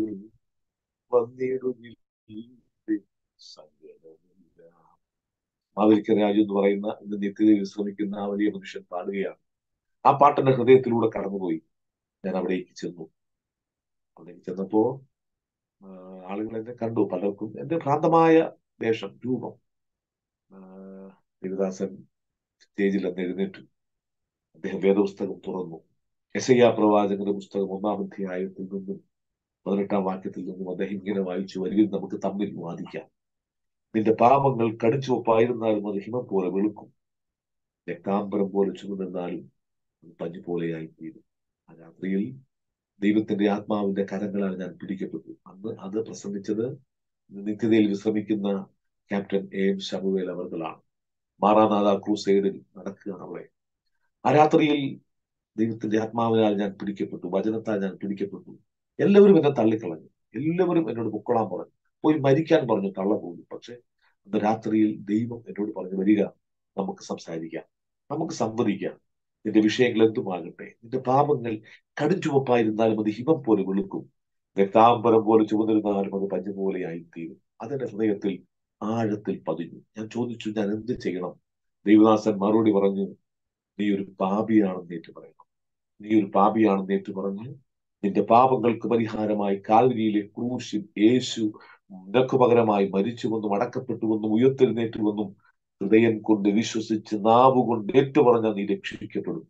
വന്നിടുന്നില്ല സങ്കടമില്ല മാവേലിക്ക രാജു എന്ന് പറയുന്ന ഇന്ന് നിത്യതയിൽ വിശ്രമിക്കുന്ന ആ വലിയ മനുഷ്യൻ പാടുകയാണ് ആ പാട്ടിന്റെ ഹൃദയത്തിലൂടെ കടന്നുപോയി ഞാൻ അവിടേക്ക് ചെന്നു അവിടേക്ക് ചെന്നപ്പോ ആ, ആളുകൾ എന്നെ കണ്ടു പലർക്കും എന്റെ ഭ്രാന്തമായ വേഷം രൂപം ആ, ദേവദാസൻ സ്റ്റേജിൽ അന്ന് എഴുന്നേറ്റു അദ്ദേഹം വേദപുസ്തകം തുറന്നു യെശയ്യാ പ്രവാചകന്റെ പുസ്തകം ഒന്നാം അധ്യായത്തിൽ നിന്നും പതിനെട്ടാം വാക്യത്തിൽ നിന്നും അദ്ദേഹം ഇങ്ങനെ വായിച്ചു വരികയും നമുക്ക് തമ്മിൽ വാദിക്കാം നിന്റെ പാപങ്ങൾ കടുച്ചുവപ്പായിരുന്നാലും അത് ഹിമം പോലെ വെളുക്കും രക്താംബരം പോലെ ചുമന്നാലും അത് പഞ്ഞു പോലെയായി തീരും ആ രാത്രിയിൽ ദൈവത്തിന്റെ ആത്മാവിന്റെ കരങ്ങളാൽ ഞാൻ പിടിക്കപ്പെട്ടു അന്ന് അത് പ്രസംഗിച്ചത് നിത്യതയിൽ വിശ്രമിക്കുന്ന ക്യാപ്റ്റൻ എ എം ശമുവേൽ അവർകളാണ് മാറാനാഥ ക്രൂസൈഡിൽ നടക്കുകയാണ് അവിടെ ആ രാത്രിയിൽ ദൈവത്തിന്റെ ആത്മാവിനാൽ ഞാൻ പിടിക്കപ്പെട്ടു വചനത്താൽ ഞാൻ പിടിക്കപ്പെട്ടു എല്ലാവരും എന്നെ തള്ളിക്കളഞ്ഞു എല്ലാവരും എന്നോട് പൊക്കോളാൻ പറഞ്ഞു പോയി മരിക്കാൻ പറഞ്ഞു തള്ള പോയി പക്ഷെ അന്ന് രാത്രിയിൽ ദൈവം എന്നോട് പറഞ്ഞു വരിക നമുക്ക് സംസാരിക്കാം നമുക്ക് സംവദിക്കാം നിന്റെ വിഷയങ്ങൾ എന്തുമാകട്ടെ നിന്റെ പാപങ്ങൾ കടുംചുവപ്പായിരുന്നാലും അത് ഹിമം പോലെ വെളുക്കും രക്താംബരം പോലെ ചുമന്നിരുന്നാലും അത് പഞ്ഞു പോലെയായിത്തീരും അതെന്റെ ഹൃദയത്തിൽ ആഴത്തിൽ പതിഞ്ഞു ഞാൻ ചോദിച്ചു ഞാൻ എന്ത് ചെയ്യണം ദൈവദാസൻ മറുപടി പറഞ്ഞു നീ ഒരു പാപിയാണെന്ന് ഏറ്റു പറയണം നീ ഒരു പാപിയാണെന്ന് ഏറ്റു പറഞ്ഞു നിന്റെ പാപങ്ങൾക്ക് പരിഹാരമായി കാൽവരിയിലെ ക്രൂശിൽ യേശു നിനക്ക് പകരമായി മരിച്ചുവെന്നും അടക്കപ്പെട്ടുവെന്നും ഉയർത്തെഴുന്നേറ്റുവെന്നും ഹൃദയം കൊണ്ട് വിശ്വസിച്ച് നാവ് കൊണ്ട് ഏറ്റുപറഞ്ഞാൽ നീ രക്ഷിക്കപ്പെടും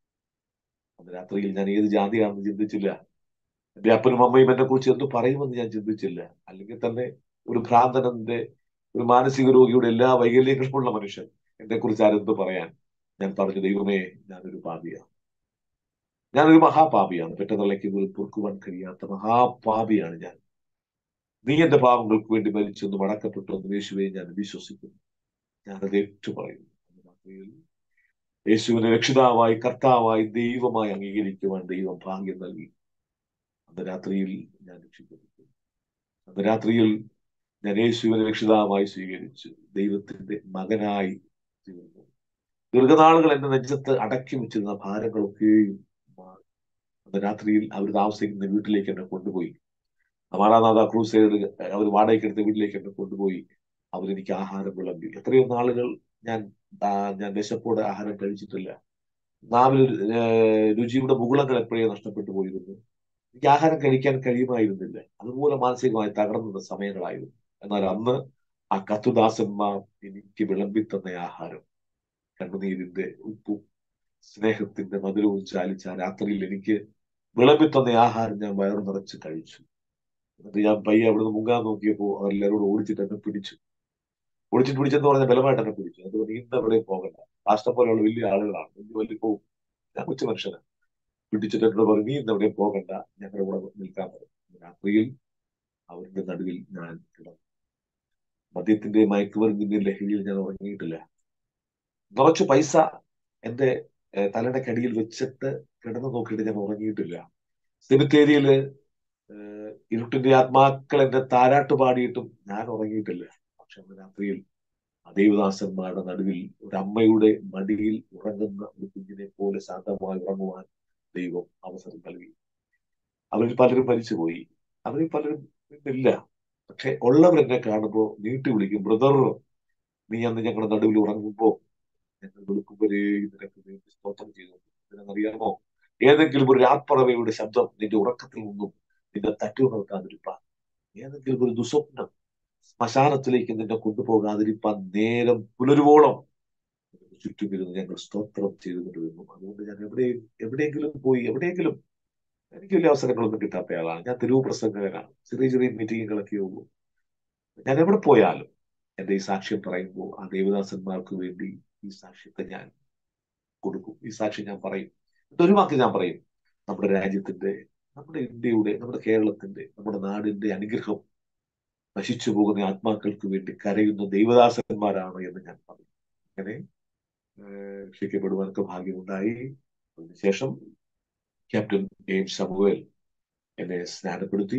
അന്ന് രാത്രിയിൽ ഞാൻ ഏത് ജാതിയാണെന്ന് ചിന്തിച്ചില്ല എന്റെ അപ്പനും അമ്മയും എന്നെ കുറിച്ച് എന്ത് പറയുമെന്ന് ഞാൻ ചിന്തിച്ചില്ല അല്ലെങ്കിൽ തന്നെ ഒരു ഭ്രാന്തനന്റെ ഒരു മാനസിക രോഗിയുടെ എല്ലാ വൈകല്യങ്ങളുമുള്ള മനുഷ്യൻ എന്നെ കുറിച്ച് ആരെന്ത് പറയാൻ ഞാൻ പറഞ്ഞു ദൈവമേ ഞാനൊരു പാപിയാണ് ഞാനൊരു മഹാപാപിയാണ് പെറ്റതള്ളയ്ക്ക് പോലും പൊറുക്കുവാൻ കഴിയാത്ത മഹാപാപിയാണ് ഞാൻ നീ എന്റെ പാപങ്ങൾക്ക് വേണ്ടി മരിച്ചെന്നും അടക്കപ്പെട്ടു എന്ന് യേശുവെ ഞാൻ വിശ്വസിക്കുന്നു ഞാനത് ഏറ്റു പറയുന്നു രാത്രിയിൽ യേശുവിനെ രക്ഷിതാവായി കർത്താവായി ദൈവമായി അംഗീകരിക്കുവാൻ ദൈവം ഭാഗ്യം നൽകി അന്ന് രാത്രിയിൽ ഞാൻ രക്ഷിക്കപ്പെട്ടു അന്ന് രാത്രിയിൽ ഞാൻ യേശുവിനെ രക്ഷിതാവായി സ്വീകരിച്ചു ദൈവത്തിന്റെ മകനായി തീർന്നു ദീർഘനാളുകൾ എന്റെ നെഞ്ചത്ത് അടക്കി വെച്ചിരുന്ന ഭാരങ്ങളൊക്കെയും മാറി അന്ന് രാത്രിയിൽ അവർ താമസിക്കുന്ന വീട്ടിലേക്ക് എന്നെ കൊണ്ടുപോയി മാറാനാഥ ക്രൂസൈഡ് അവർ വാടകയ്ക്ക് എടുത്ത വീട്ടിലേക്ക് എന്നെ കൊണ്ടുപോയി അവരെനിക്ക് ആഹാരം വിളമ്പി എത്രയോ നാളുകൾ ഞാൻ ഞാൻ വിശപ്പോടെ ആഹാരം കഴിച്ചിട്ടില്ല നാവിൽ രുചിയുടെ മുകുളങ്ങൾ എപ്പോഴേ നഷ്ടപ്പെട്ടു പോയിരുന്നു എനിക്ക് ആഹാരം കഴിക്കാൻ കഴിയുമായിരുന്നില്ല അതുപോലെ മാനസികമായി തകർന്ന സമയങ്ങളായിരുന്നു എന്നാൽ അന്ന് ആ കത്തുദാസന്മാർ എനിക്ക് വിളമ്പി തന്ന ആഹാരം കണ്ണുനീരിന്റെ ഉപ്പും സ്നേഹത്തിന്റെ മധുരവും ചാലിച്ച ആ രാത്രിയിൽ എനിക്ക് വിളമ്പി തന്ന ആഹാരം ഞാൻ വയറു നിറച്ച് കഴിച്ചു എന്നിട്ട് ഞാൻ പയ്യെ അവിടുന്ന് മുങ്ങാൻ നോക്കിയപ്പോൾ അവരെല്ലാവരോടും ഓടിച്ചിട്ട് എന്നെ പിടിച്ചു ഓടിച്ചിട്ട് പിടിച്ചെന്ന് പറഞ്ഞ ബലമായിട്ട് എന്നെ പിടിച്ചു അതുകൊണ്ട് നീന്ത എവിടെ പോകണ്ട രാഷ്ട്രം പോലെയുള്ള വലിയ ആളുകളാണ് വലിയ വലിയ പോവും ഞാൻ കൊച്ചു മനുഷ്യനാണ് പിടിച്ചിട്ട് എന്നോട് പറഞ്ഞു നീ ഇന്ന് എവിടെയും പോകണ്ട ഞങ്ങളുടെ കൂടെ നിൽക്കാൻ പറയും രാത്രിയിൽ അവരുടെ നടുവിൽ ഞാൻ കിടന്നു മദ്യത്തിന്റെ മയക്കുമരുന്നിന്റെ ലഹരിയിൽ ഞാൻ ഉറങ്ങിയിട്ടില്ല കുറച്ച് പൈസ എന്റെ തലയുടെ കടിയിൽ വെച്ചിട്ട് കിടന്നു നോക്കിയിട്ട് ഞാൻ ഉറങ്ങിയിട്ടില്ല സെമിത്തേരിയില് ഇരുട്ടിന്റെ ആത്മാക്കൾ എന്റെ താരാട്ട് പാടിയിട്ടും ഞാൻ ഉറങ്ങിയിട്ടില്ല പക്ഷെ അന്ന് രാത്രിയിൽ ദേവദാസന്മാരുടെ നടുവിൽ ഒരു അമ്മയുടെ മടിയിൽ ഉറങ്ങുന്ന ഒരു കുഞ്ഞിനെ പോലെ ശാന്തമായി ഉറങ്ങുവാൻ ദൈവം അവസരം നൽകി അവരിൽ പലരും മരിച്ചുപോയി അവരിൽ പലരും ഇന്നില്ല പക്ഷെ ഉള്ളവർ എന്നെ കാണുമ്പോൾ നീട്ടി വിളിക്കും ബ്രദർ നീ അന്ന് ഞങ്ങളുടെ നടുവിൽ ഉറങ്ങുമ്പോ ഞങ്ങൾ വെളുക്കുമ്പോഴേ നിനക്ക് വേണ്ടി സ്തോത്രം ചെയ്തു നിനക്കറിയാമോ ഏതെങ്കിലും ഒരു രാപ്പറവയുടെ ശബ്ദം നിന്റെ ഉറക്കത്തിൽ നിന്നും നിന്നെ തട്ടിയുണർത്താതിരിപ്പാൻ ഏതെങ്കിലും ഒരു ദുസ്വപ്നം ശ്മശാനത്തിലേക്ക് നിന്നെ കൊണ്ടുപോകാതിരിപ്പാൻ നേരം പുലരുവോളം ചുറ്റുമിരുന്ന് ഞങ്ങൾ സ്തോത്രം ചെയ്തുകൊണ്ടിരുന്നു അതുകൊണ്ട് ഞാൻ എവിടെയും എവിടെയെങ്കിലും പോയി എവിടെയെങ്കിലും എനിക്ക് വലിയ അവസരങ്ങളൊന്നും കിട്ടാത്ത ആളാണ് ഞാൻ തെരുവ് പ്രസംഗകനാണ് ചെറിയ ചെറിയ മീറ്റിങ്ങുകളൊക്കെ ഉള്ളൂ ഞാൻ എവിടെ പോയാലും എന്റെ ഈ സാക്ഷ്യം പറയുമ്പോൾ ആ ദേവദാസന്മാർക്ക് വേണ്ടി ഈ സാക്ഷ്യത്തെ ഞാൻ കൊടുക്കും ഈ സാക്ഷ്യം ഞാൻ പറയും ഒരു വാക്ക് ഞാൻ പറയും നമ്മുടെ രാജ്യത്തിന്റെ നമ്മുടെ ഇന്ത്യയുടെ നമ്മുടെ കേരളത്തിന്റെ നമ്മുടെ നാടിന്റെ അനുഗ്രഹം നശിച്ചു പോകുന്ന ആത്മാക്കൾക്ക് വേണ്ടി കരയുന്ന ദൈവദാസന്മാരാണ് എന്ന് ഞാൻ പറയും അങ്ങനെ രക്ഷിക്കപ്പെടുവാനൊക്കെ ഭാഗ്യമുണ്ടായി അതിനുശേഷം ക്യാപ്റ്റൻ എം ശമുവേൽ എന്നെ സ്നാനപ്പെടുത്തി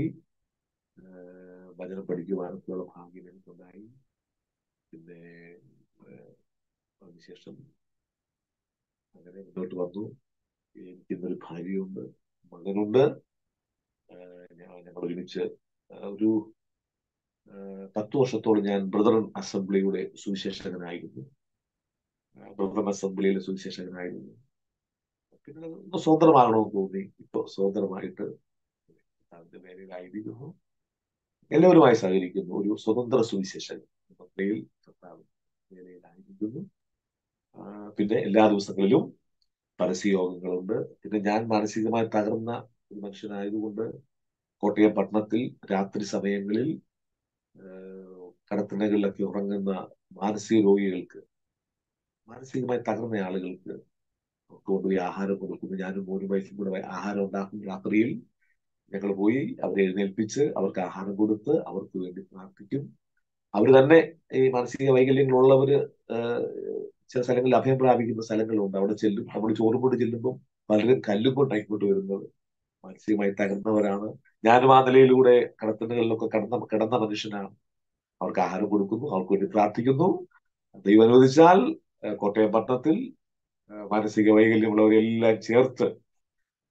വചനം പഠിക്കുവാനൊക്കെയുള്ള ഭാഗ്യം എനിക്കുണ്ടായി പിന്നെ അതിനുശേഷം അങ്ങനെ മുന്നോട്ട് വന്നു എനിക്ക് ഇന്നൊരു ഭാര്യയുണ്ട് മകനുണ്ട് ഞങ്ങൾ ഒരുമിച്ച് ഒരു പത്ത് വർഷത്തോളം ഞാൻ ബ്രദറൻ അസംബ്ലിയുടെ സുവിശേഷകനായിരുന്നു ബ്രദറൻ അസംബ്ലിയിലെ സുവിശേഷകനായിരുന്നു പിന്നെ ഒന്ന് സ്വതന്ത്രമാകണമെന്ന് തോന്നി ഇപ്പൊ സ്വതന്ത്രമായിട്ട് അതിന്റെ മേലിലായിരിക്കുന്നു എല്ലാവരുമായി സഹകരിക്കുന്നു ഒരു സ്വതന്ത്ര സുവിശേഷകൻ സഭയിൽ മേലയിലായിരിക്കുന്നു പിന്നെ എല്ലാ ദിവസങ്ങളിലും പരസ്യയോഗങ്ങളുണ്ട് പിന്നെ ഞാൻ മാനസികമായി തകർന്ന ഒരു മനുഷ്യനായതുകൊണ്ട് കോട്ടയം പട്ടണത്തിൽ രാത്രി സമയങ്ങളിൽ കടത്തിണകളിലൊക്കെ ഉറങ്ങുന്ന മാനസിക രോഗികൾക്ക് മാനസികമായി തകർന്ന ആളുകൾക്ക് കൊണ്ടുപോയി ആഹാരം കൊടുക്കുന്നു ഞാനും മൂന്ന് വയസ്സും കൂടെ ആഹാരം ഉണ്ടാക്കും രാത്രിയിൽ ഞങ്ങൾ പോയി അവരെ എഴുന്നേൽപ്പിച്ച് അവർക്ക് ആഹാരം കൊടുത്ത് അവർക്ക് വേണ്ടി പ്രാർത്ഥിക്കും അവർ തന്നെ ഈ മാനസിക വൈകല്യങ്ങളുള്ളവര് ചില സ്ഥലങ്ങളിൽ അഭയം പ്രാപിക്കുന്ന സ്ഥലങ്ങളുണ്ട് അവിടെ ചെല്ലും നമ്മൾ ചോറും കൊണ്ട് ചെല്ലുമ്പോൾ പലരും കല്ലും കൊണ്ടായിക്കൊണ്ട് വരുന്നത് മാനസികമായി തകർന്നവരാണ് ഞാനും ആ നിലയിലൂടെ കടത്തലുകളിലൊക്കെ കടന്ന കിടന്ന മനുഷ്യനാണ് അവർക്ക് ആഹാരം കൊടുക്കുന്നു അവർക്ക് വേണ്ടി പ്രാർത്ഥിക്കുന്നു ദൈവം അനുവദിച്ചാൽ കോട്ടയം പട്ടണത്തിൽ മാനസിക വൈകല്യമുള്ളവരെല്ലാം ചേർത്ത്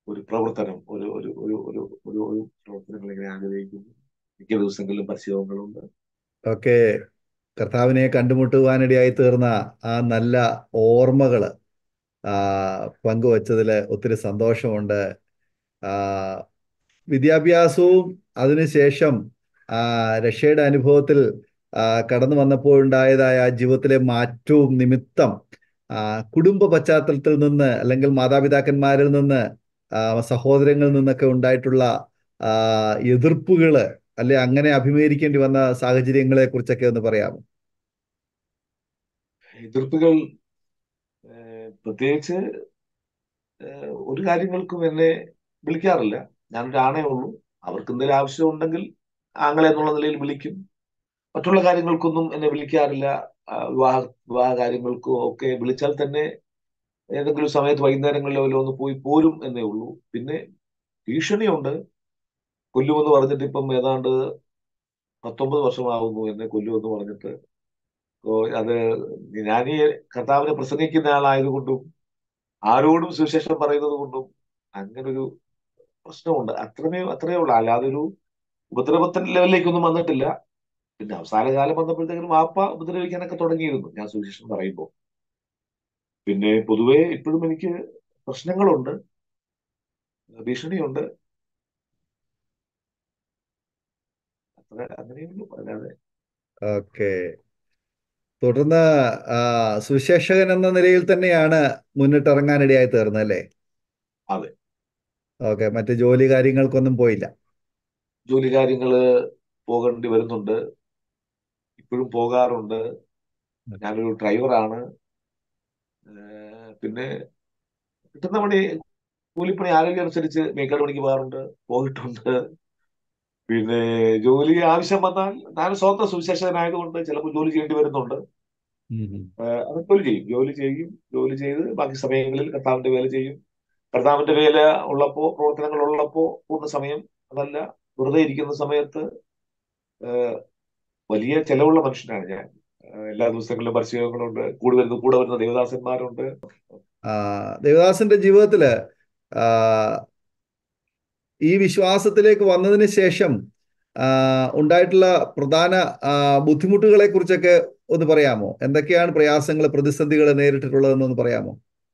ഒരു പ്രവർത്തനം ഒരു ഒരു ഒരു ഒരു ഒരു ഒരു പ്രവർത്തനങ്ങൾ ഇങ്ങനെ ആഗ്രഹിക്കുന്നു മിക്ക ദിവസങ്ങളിലും പരിശീലനങ്ങളുണ്ട് ഒക്കെ കർത്താവിനെ കണ്ടുമുട്ടുവാനിടയായി തീർന്ന ആ നല്ല ഓർമ്മകൾ പങ്കുവച്ചതിൽ ഒത്തിരി സന്തോഷമുണ്ട് ആ, വിദ്യാഭ്യാസവും അതിനുശേഷം ആ, രക്ഷയുടെ അനുഭവത്തിൽ ആ, കടന്നു വന്നപ്പോഴുണ്ടായതായ ആ ജീവിതത്തിലെ മാറ്റവും നിമിത്തം ആ, കുടുംബ പശ്ചാത്തലത്തിൽ നിന്ന് അല്ലെങ്കിൽ മാതാപിതാക്കന്മാരിൽ നിന്ന് ആ, സഹോദരങ്ങളിൽ നിന്നൊക്കെ ഉണ്ടായിട്ടുള്ള ആ, എതിർപ്പുകള് അല്ലെ അങ്ങനെ അഭിമുഖീകരിക്കേണ്ടി വന്ന സാഹചര്യങ്ങളെ കുറിച്ചൊക്കെ ഒന്ന് പറയാമോ എതിർപ്പുകൾ ഏഹ്, പ്രത്യേകിച്ച് ഏഹ്, ഒരു കാര്യങ്ങൾക്കും എന്നെ വിളിക്കാറില്ല ഞാനൊരു ആണേ ഉള്ളൂ അവർക്ക് എന്തെങ്കിലും ആവശ്യമുണ്ടെങ്കിൽ ആങ്ങളെ എന്നുള്ള നിലയിൽ വിളിക്കും മറ്റുള്ള കാര്യങ്ങൾക്കൊന്നും എന്നെ വിളിക്കാറില്ല ആ, വിവാഹ വിവാഹ കാര്യങ്ങൾക്കോ ഒക്കെ വിളിച്ചാൽ തന്നെ ഏതെങ്കിലും സമയത്ത് വൈകുന്നേരങ്ങളിലോ വല്ലതും ഒന്ന് പോയി പോരും എന്നേ ഉള്ളൂ പിന്നെ ഭീഷണിയുണ്ട് കൊല്ലുമെന്ന് പറഞ്ഞിട്ട് ഇപ്പം ഏതാണ്ട് പത്തൊമ്പത് വർഷമാകുന്നു എന്നെ കൊല്ലുമെന്ന് പറഞ്ഞിട്ട് ഓ, അത് ഞാൻ ഈ കർത്താവിനെ പ്രസംഗിക്കുന്ന ആളായതുകൊണ്ടും ആരോടും സുവിശേഷം പറയുന്നത് കൊണ്ടും അങ്ങനെ ഒരു പ്രശ്നമുണ്ട് അത്രമേ അത്രയേ ഉള്ളൂ അല്ലാതെ ഒരു ഉപദ്രവത്തിന്റെ ലെവലിലേക്കൊന്നും വന്നിട്ടില്ല പിന്നെ അവസാന കാലം വന്നപ്പോഴത്തേക്കും വാപ്പ ഉപദ്രവിക്കാനൊക്കെ തുടങ്ങിയിരുന്നു ഞാൻ സുവിശേഷം പറയുമ്പോൾ പിന്നെ പൊതുവെ ഇപ്പോഴും എനിക്ക് പ്രശ്നങ്ങളുണ്ട് ഭീഷണിയുണ്ട് അത്ര അങ്ങനെയുള്ളൂ അല്ലാതെ ഓക്കെ തുടർന്ന് ആ, സുവിശേഷകൻ എന്ന നിലയിൽ തന്നെയാണ് മുന്നിട്ടിറങ്ങാനിടയായി തീർന്നത് അല്ലേ അതെ ഓക്കെ മറ്റ് ജോലി കാര്യങ്ങൾക്കൊന്നും പോയില്ല ജോലി കാര്യങ്ങള് പോകേണ്ടി വരുന്നുണ്ട് ഇപ്പോഴും പോകാറുണ്ട് ഞാനൊരു ഡ്രൈവറാണ് ഏഹ് പിന്നെ കിട്ടുന്ന പണി കൂലിപ്പണി ആരോഗ്യം അനുസരിച്ച് മേക്കാട് പണിക്ക് പോകാറുണ്ട് പോയിട്ടുണ്ട് പിന്നെ ജോലി ആവശ്യം വന്നാൽ ഞാൻ സ്വന്തം സുവിശേഷകനായതുകൊണ്ട് ചിലപ്പോൾ ജോലി ചെയ്യേണ്ടി വരുന്നുണ്ട് ഉം ഉം. ഏഹ് അതൊക്കെ ജോലി ചെയ്യും ജോലി ചെയ്യും ജോലി ചെയ്ത് ബാക്കി സമയങ്ങളിൽ കർത്താവിന്റെ വേല ചെയ്യും കർത്താവിന്റെ വേല ഉള്ളപ്പോ പ്രവർത്തനങ്ങൾ ഉള്ളപ്പോ പൂർണ്ണ സമയം അതല്ല വെറുതെ ഇരിക്കുന്ന സമയത്ത് ഏഹ് വലിയ ചെലവുള്ള മനുഷ്യനാണ് ഞാൻ ഏഹ് എല്ലാ ദിവസങ്ങളിലും പരിശീലനങ്ങളുണ്ട് കൂടെ വരുന്ന കൂടെ വരുന്ന ദേവദാസന്മാരുണ്ട് ആ, ദേവദാസന്റെ ജീവിതത്തില് ആ, ഈ വിശ്വാസത്തിലേക്ക് വന്നതിന് ശേഷം ആ, ഉണ്ടായിട്ടുള്ള പ്രധാന ആ, ബുദ്ധിമുട്ടുകളെ കുറിച്ചൊക്കെ ഒന്ന് പറയാമോ എന്തൊക്കെയാണ് പ്രയാസങ്ങൾ പ്രതിസന്ധികൾ നേരിട്ടിട്ടുള്ളതെന്നൊന്ന് പറയാമോ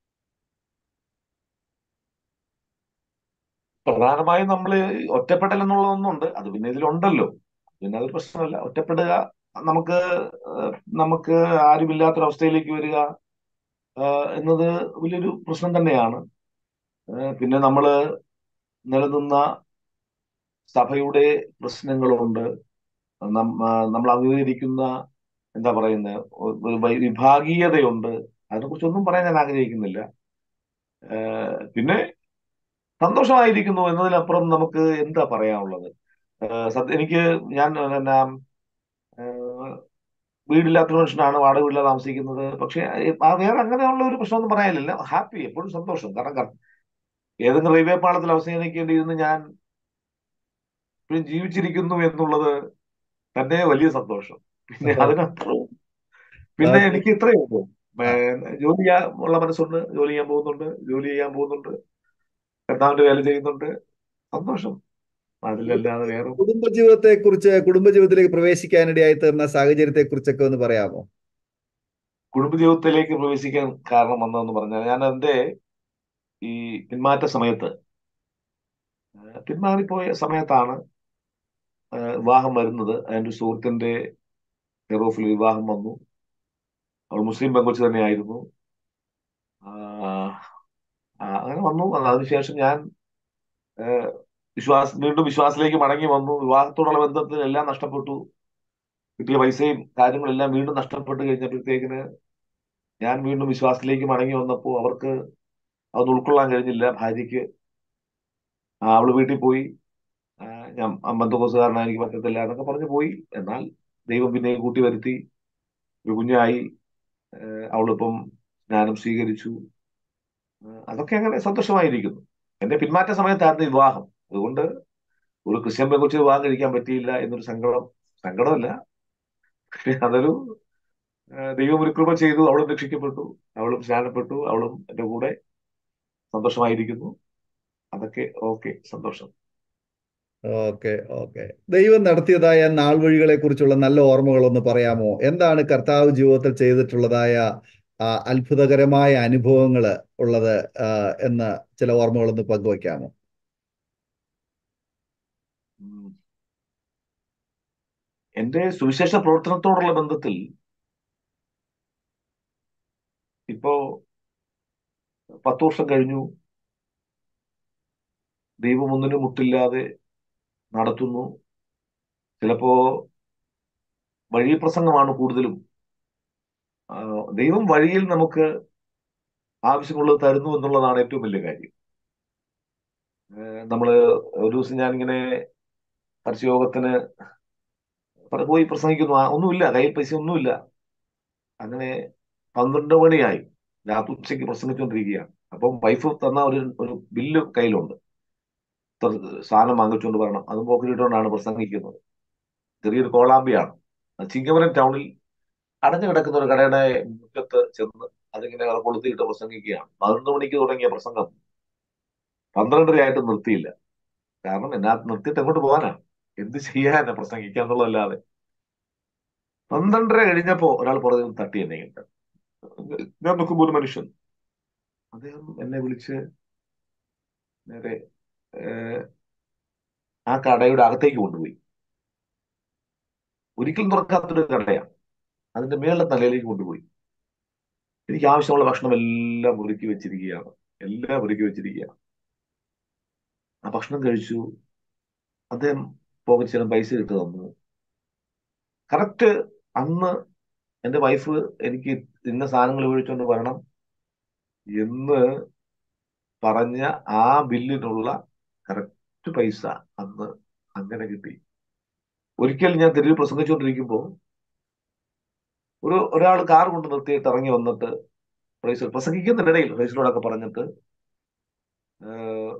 പ്രധാനമായും നമ്മൾ ഒറ്റപ്പെടൽ എന്നുള്ളതൊന്നുണ്ട് അത് പിന്നെ ഇതിലുണ്ടല്ലോ പിന്നെ അതൊരു പ്രശ്നമല്ല ഒറ്റപ്പെടുക നമുക്ക് ഏഹ് നമുക്ക് ആരുമില്ലാത്തൊരവസ്ഥയിലേക്ക് വരിക ഏഹ് എന്നത് വലിയൊരു പ്രശ്നം തന്നെയാണ് ഏഹ് പിന്നെ നമ്മൾ നിലനിന്ന സഭയുടെ പ്രശ്നങ്ങളുണ്ട് നം- ആ, നമ്മൾ അംഗീകരിക്കുന്ന എന്താ പറയുന്നത് ഒരു വൈ- വിഭാഗീയതയുണ്ട് അതിനെക്കുറിച്ചൊന്നും പറയാൻ ഞാൻ ആഗ്രഹിക്കുന്നില്ല ഏഹ് പിന്നെ സന്തോഷമായിരിക്കുന്നു എന്നതിനപ്പുറം നമുക്ക് എന്താ പറയാനുള്ളത് ഏഹ് സത്യം എനിക്ക് ഞാൻ പിന്നെ ഏഹ് വീടില്ലാത്ത മനുഷ്യനാണ് വാടക വീട്ടിലാണ് താമസിക്കുന്നത് പക്ഷെ ആ വേറെ അങ്ങനെയുള്ള ഒരു പ്രശ്നമൊന്നും പറയാനില്ല ഹാപ്പി എപ്പോഴും സന്തോഷം കാരണം കർ- ഏതെങ്കിലും റെയിൽവേ പാളത്തിൽ അവസാനിക്കേണ്ടിയിരുന്ന് ഞാൻ ഇപ്പോഴും ജീവിച്ചിരിക്കുന്നു എന്നുള്ളത് തന്നെ വലിയ സന്തോഷം പിന്നെ അതിനപ്പുറം പിന്നെ ഓക്കെ. എനിക്ക് ഇത്രയേ ഉള്ളൂ ആ, ഏഹ് ജോലി ചെയ്യാൻ ഉള്ള മനസ്സുണ്ട് ജോലി ചെയ്യാൻ പോകുന്നുണ്ട് ജോലി ചെയ്യാൻ പോകുന്നുണ്ട് കർത്താവിന്റെ വേല ചെയ്യുന്നുണ്ട് സന്തോഷം അതിലല്ലാതെ വേറെ കുടുംബജീവിതത്തെ കുറിച്ച് കുടുംബജീവിതത്തിലേക്ക് പ്രവേശിക്കാനിടയായി തീർന്ന സാഹചര്യത്തെ കുറിച്ചൊക്കെ ഒന്ന് പറയാമോ കുടുംബജീവിതത്തിലേക്ക് പ്രവേശിക്കാൻ കാരണം വന്നതെന്ന് പറഞ്ഞാൽ ഞാൻ എന്റെ ഈ പിന്മാറ്റ സമയത്ത് ഏഹ് പിന്മാറിപ്പോയ സമയത്താണ് ഏഹ് വിവാഹം വരുന്നത് എൻ്റെ ഒരു സുഹൃത്തിന്റെ ഫെറോഫിൽ വിവാഹം വന്നു അവൾ മുസ്ലിം പെങ്കൊച്ച് തന്നെയായിരുന്നു ആഹ് ആ, അങ്ങനെ വന്നു അതിനുശേഷം ഞാൻ ഏഹ് വിശ്വാസ വീണ്ടും വിശ്വാസത്തിലേക്ക് മടങ്ങി വന്നു വിവാഹത്തോടുള്ള ബന്ധത്തിൽ എല്ലാം നഷ്ടപ്പെട്ടു കിട്ടിയ പൈസയും കാര്യങ്ങളെല്ലാം വീണ്ടും നഷ്ടപ്പെട്ട് കഴിഞ്ഞപ്പോഴത്തേക്കിന് ഞാൻ വീണ്ടും വിശ്വാസത്തിലേക്ക് മടങ്ങി വന്നപ്പോൾ അവർക്ക് അതൊന്നും ഉൾക്കൊള്ളാൻ കഴിഞ്ഞില്ല ഭാര്യയ്ക്ക് ആ, അവള് വീട്ടിൽ പോയി ആ, ഞാൻ ബന്ധുക്കോസുകാരനാണ് എനിക്ക് പറ്റത്തില്ല എന്നൊക്കെ പറഞ്ഞു പോയി എന്നാൽ ദൈവം പിന്നെയും കൂട്ടി വരുത്തി ഒരു കുഞ്ഞായി ഏഹ് അവളിപ്പം സ്നാനം സ്വീകരിച്ചു ഏഹ് അതൊക്കെ അങ്ങനെ സന്തോഷമായിരിക്കുന്നു എന്റെ പിന്മാറ്റ സമയത്തായിരുന്നു ഈ വിവാഹം അതുകൊണ്ട് ഒരു ക്രിസ്ത്യൻ പെൺകുട്ടി വിവാഹം കഴിക്കാൻ പറ്റിയില്ല എന്നൊരു സങ്കടം സങ്കടമല്ല അതൊരു ഏഹ് ദൈവം ഒരു കൃപ ചെയ്തു അവളും രക്ഷിക്കപ്പെട്ടു അവളും സ്നാനപ്പെട്ടു അവളും എന്റെ കൂടെ സന്തോഷമായിരിക്കുന്നു അതൊക്കെ ഓക്കെ സന്തോഷം ഓക്കെ ഓക്കെ ദൈവം നടത്തിയതായ നാൾ വഴികളെ കുറിച്ചുള്ള നല്ല ഓർമ്മകളൊന്ന് പറയാമോ എന്താണ് കർത്താവ് ജീവിതത്തിൽ ചെയ്തിട്ടുള്ളതായ ആ, അത്ഭുതകരമായ അനുഭവങ്ങൾ ഉള്ളത് ആ, എന്ന ചില ഓർമ്മകളൊന്ന് പങ്കുവയ്ക്കാമോ ഉം. എന്റെ സുവിശേഷ പ്രവർത്തനത്തോടുള്ള ബന്ധത്തിൽ ഇപ്പോ പത്ത് വർഷം കഴിഞ്ഞു ദൈവം ഒന്നിനും മുട്ടില്ലാതെ നടത്തുന്നു ചിലപ്പോ വഴി പ്രസംഗമാണ് കൂടുതലും ആ, ദൈവം വഴിയിൽ നമുക്ക് ആവശ്യമുള്ളത് തരുന്നു എന്നുള്ളതാണ് ഏറ്റവും വലിയ കാര്യം ഏഹ് നമ്മള് ഒരു ദിവസം ഞാനിങ്ങനെ പരസ്യയോഗത്തിന് പല- പോയി പ്രസംഗിക്കുന്നു ആ, ഒന്നുമില്ല കയ്യിൽ പൈസ ഒന്നുമില്ല അങ്ങനെ പന്ത്രണ്ട് മണിയായി രാത്രി ഉച്ചയ്ക്ക് പ്രസംഗിച്ചുകൊണ്ടിരിക്കുകയാണ് അപ്പം വൈഫ് തന്ന ഒരു ഒരു ബില്ല് കയ്യിലുണ്ട് ഇത്ര സാധനം വാങ്ങിച്ചുകൊണ്ട് വരണം അതും പോക്കറ്റിട്ടുകൊണ്ടാണ് പ്രസംഗിക്കുന്നത് ചെറിയൊരു കോളാമ്പിയാണ് അത് ചിങ്ങവരം ടൗണിൽ അടഞ്ഞു കിടക്കുന്ന ഒരു കടയുടെ മുറ്റത്ത് ചെന്ന് അതിങ്ങനെ കൊളുത്തിയിട്ട് പ്രസംഗിക്കുകയാണ് പതിനൊന്ന് മണിക്ക് തുടങ്ങിയ പ്രസംഗം പന്ത്രണ്ടരയായിട്ട് നിർത്തിയില്ല കാരണം എന്നാ നിർത്തിയിട്ട് എങ്ങോട്ട് പോകാനാ എന്ത് ചെയ്യാനാ പ്രസംഗിക്കാന്നുള്ളതല്ലാതെ പന്ത്രണ്ടര കഴിഞ്ഞപ്പോ ഒരാൾ പുറകിൽ നിന്ന് തട്ടി എന്നെ ഇങ്ങോട്ട് ഞാൻ നോക്കുമ്പോൾ ഒരു മനുഷ്യൻ അദ്ദേഹം എന്നെ വിളിച്ച് നേരെ ഏഹ്, ആ കടയുടെ അകത്തേക്ക് കൊണ്ടുപോയി ഒരിക്കലും തുറക്കാത്തൊരു കടയാണ് അതിന്റെ മേളിലെ തലയിലേക്ക് കൊണ്ടുപോയി എനിക്ക് ആവശ്യമുള്ള ഭക്ഷണം എല്ലാം ഒരുക്കി വെച്ചിരിക്കുകയാണ് എല്ലാം ഒരുക്കി വെച്ചിരിക്കുകയാണ് ആ ഭക്ഷണം കഴിച്ചു അദ്ദേഹം പോകറ്റ് ചില പൈസ ഇട്ട് തന്നു കറക്റ്റ് അന്ന് എന്റെ വൈഫ് എനിക്ക് ഇന്ന സാധനങ്ങൾ ഉപയോഗിച്ചുകൊണ്ട് വരണം എന്ന് പറഞ്ഞ ആ ബില്ലിനുള്ള കറക്റ്റ് പൈസ അന്ന് അങ്ങനെ കിട്ടി ഒരിക്കൽ ഞാൻ തെരുവിൽ പ്രസംഗിച്ചുകൊണ്ടിരിക്കുമ്പോൾ ഒരു ഒരാൾ കാർ കൊണ്ട് നിർത്തിയിട്ട് ഇറങ്ങി വന്നിട്ട് പ്രൈസ് പ്രസംഗിക്കുന്നതിനിടയിൽ പ്രൈസിലോടൊക്കെ പറഞ്ഞിട്ട് ഏഹ്,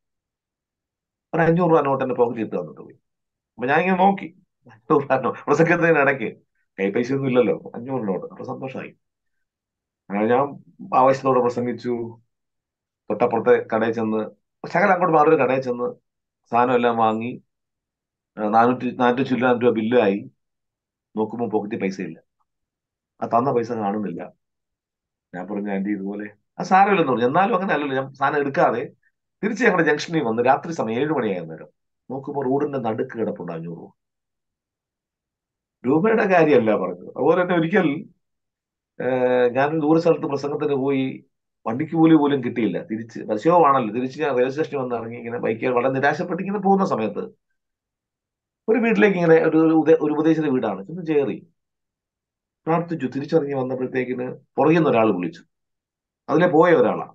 ഒരു അഞ്ഞൂറ് രൂപ നോട്ട് എന്റെ പോക്കറ്റിൽ ഇട്ട് തന്നിട്ട് പോയി അപ്പൊ ഞാൻ ഇങ്ങനെ നോക്കി അഞ്ഞൂറ് രൂപ നോട്ട് പ്രസംഗത്തിനിടയ്ക്ക് കൈ പൈസ ഒന്നും ഇല്ലല്ലോ അഞ്ഞൂറ് നോട്ട് അപ്പൊ സന്തോഷമായി അങ്ങനെ ഞാൻ ആവശ്യത്തോടെ പ്രസംഗിച്ചു തൊട്ടപ്പുറത്തെ കടയിൽ ചെന്ന് ശകലം അങ്ങോട്ട് മാറി ഒരു കടയിൽ ചെന്ന് സാധനം എല്ലാം വാങ്ങി ആ, നാനൂറ്റി നാനൂറ്റി ചില്ലാൻ രൂപ ബില്ലായി നോക്കുമ്പോൾ പോക്കറ്റിൽ പൈസ ഇല്ല ആ തന്ന പൈസ കാണുന്നില്ല ഞാൻ പറഞ്ഞു ആന്റി ഇതുപോലെ ആ സാരമില്ലെന്ന് പറഞ്ഞു എന്നാലും അങ്ങനെ അല്ലല്ലോ ഞാൻ സാധനം എടുക്കാതെ തിരിച്ച് ഞങ്ങളുടെ ജംഗ്ഷനിൽ വന്ന് രാത്രി സമയം ഏഴ് മണിയായ നേരം നോക്കുമ്പോൾ റോഡിന്റെ നടുക്ക് കിടപ്പുണ്ട് അഞ്ഞൂറ് രൂപ രൂപയുടെ കാര്യമല്ല പറഞ്ഞത് അതുപോലെ തന്നെ ഒരിക്കൽ ഏഹ്, ഞാനൊരു ദൂര സ്ഥലത്ത് പ്രസംഗത്തിന് പോയി വണ്ടിക്ക് കൂലി പോലും കിട്ടിയില്ല തിരിച്ച് പരസ്യമാണല്ലോ തിരിച്ച് ഞാൻ റെയിൽവേ സ്റ്റേഷനിൽ വന്ന് ഇറങ്ങി ഇങ്ങനെ ബൈക്കിൽ വളരെ നിരാശപ്പെട്ട് ഇങ്ങനെ പോകുന്ന സമയത്ത് ഒരു വീട്ടിലേക്ക് ഇങ്ങനെ ഒരു ഒരു ഉപദേ- ഒരു ഉപദേശിച്ച വീടാണ് ചെന്ന് കയറി പ്രാർത്ഥിച്ചു തിരിച്ചറിഞ്ഞ് വന്നപ്പോഴത്തേക്കിന് പുറകിൽ നിന്ന് ഒരാൾ വിളിച്ചു അതിലെ പോയ ഒരാളാണ്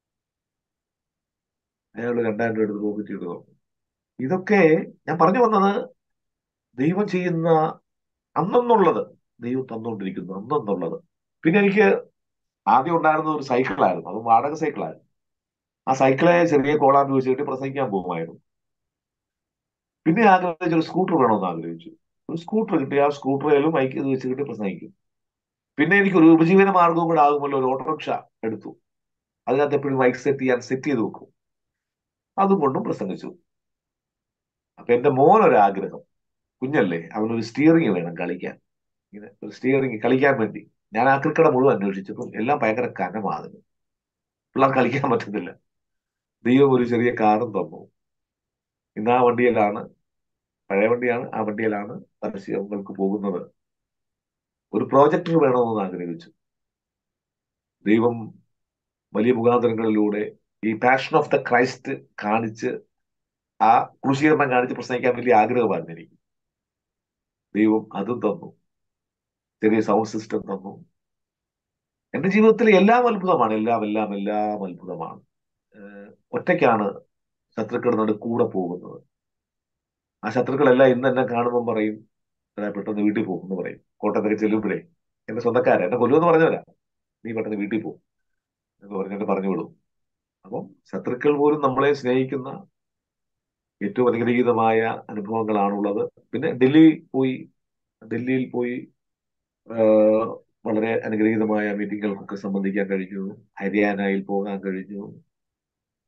അയാൾ രണ്ടായിരം രൂപ എടുത്ത് പോക്കറ്റ് ഇട്ട് നോക്കും ഇതൊക്കെ ഞാൻ പറഞ്ഞു വന്നത് ദൈവം ചെയ്യുന്ന അന്നെന്നുള്ളത് ദൈവം തന്നുകൊണ്ടിരിക്കുന്നു അന്നെന്നുള്ളത് പിന്നെ എനിക്ക് ആദ്യം ഉണ്ടായിരുന്ന ഒരു സൈക്കിളായിരുന്നു അത് വാടക സൈക്കിളായിരുന്നു ആ സൈക്കിളെ ചെറിയ കോളാമ്പി വെച്ചിട്ട് പ്രസംഗിക്കാൻ പോകുമായിരുന്നു പിന്നെ ആഗ്രഹിച്ച ഒരു സ്കൂട്ടർ വേണമെന്ന് ആഗ്രഹിച്ചു ഒരു സ്കൂട്ടർ കിട്ടി ആ സ്കൂട്ടറിലും ബൈക്ക് ഇത് വെച്ചിട്ട് പ്രസംഗിക്കും പിന്നെ എനിക്ക് ഒരു ഉപജീവന മാർഗവും കൂടെ ആകുമല്ലോ ഒരു ഓട്ടോറിക്ഷ എടുത്തു അതിനകത്ത് എപ്പോഴും ബൈക്ക് സെറ്റ് ചെയ്യാൻ സെറ്റ് ചെയ്ത് വെക്കും അതും കൊണ്ടും പ്രസംഗിച്ചു അപ്പൊ എന്റെ മോനൊരാഗ്രഹം കുഞ്ഞല്ലേ അവനൊരു സ്റ്റിയറിംഗ് വേണം കളിക്കാൻ ഇങ്ങനെ ഒരു സ്റ്റിയറിംഗ് കളിക്കാൻ വേണ്ടി ഞാൻ ആ ക്രിക്കറ്റ് മുഴുവൻ അന്വേഷിച്ചപ്പോൾ എല്ലാം ഭയങ്കര കനമാകുന്നു പിള്ളേർ കളിക്കാൻ പറ്റുന്നില്ല ദൈവം ഒരു ചെറിയ കാറും തന്നു ഇന്ന് ആ വണ്ടിയിലാണ് പഴയ വണ്ടിയാണ് ആ വണ്ടിയിലാണ് പരസ്യങ്ങൾക്ക് പോകുന്നത് ഒരു പ്രോജക്ടർ വേണമെന്ന് ആഗ്രഹിച്ചു ദൈവം വലിയ മുഖാന്തരങ്ങളിലൂടെ ഈ പാഷൻ ഓഫ് ദ ക്രൈസ്റ്റ് കാണിച്ച് ആ ക്രൂശീകരണം കാണിച്ച് പ്രസംഗിക്കാൻ വലിയ ആഗ്രഹമായിരുന്നു എനിക്ക് ദൈവം അതും തന്നു ചെറിയ സൗണ്ട് സിസ്റ്റം തന്നു എന്റെ ജീവിതത്തിൽ എല്ലാം അത്ഭുതമാണ് എല്ലാം എല്ലാം എല്ലാം അത്ഭുതമാണ് ഏഹ് ഒറ്റയ്ക്കാണ് ശത്രുക്കളുടെ നടു കൂടെ പോകുന്നത് ആ ശത്രുക്കളെല്ലാം ഇന്ന് എന്നെ കാണുമ്പോൾ പറയും "എടാ, പെട്ടെന്ന് വീട്ടിൽ പോകും എന്ന് പറയും കോട്ടയത്തൊക്കെ ചെല്ലുമ്പോഴേ എന്റെ സ്വന്തക്കാരൻ എന്നെ കൊല്ലുമെന്ന് പറഞ്ഞവരാ നീ പെട്ടെന്ന് വീട്ടിൽ പോകും എന്ന് പറഞ്ഞിട്ട് പറഞ്ഞു വിടും അപ്പം ശത്രുക്കൾ പോലും നമ്മളെ സ്നേഹിക്കുന്ന ഏറ്റവും അനുഗ്രഹീതമായ അനുഭവങ്ങളാണുള്ളത് പിന്നെ ഡൽഹി പോയി ഡൽഹിയിൽ പോയി ആഹ് വളരെ അനുഗ്രഹീതമായ മീറ്റിങ്ങുകൾക്കൊക്കെ സംബന്ധിക്കാൻ കഴിഞ്ഞു ഹരിയാനയിൽ പോകാൻ കഴിഞ്ഞു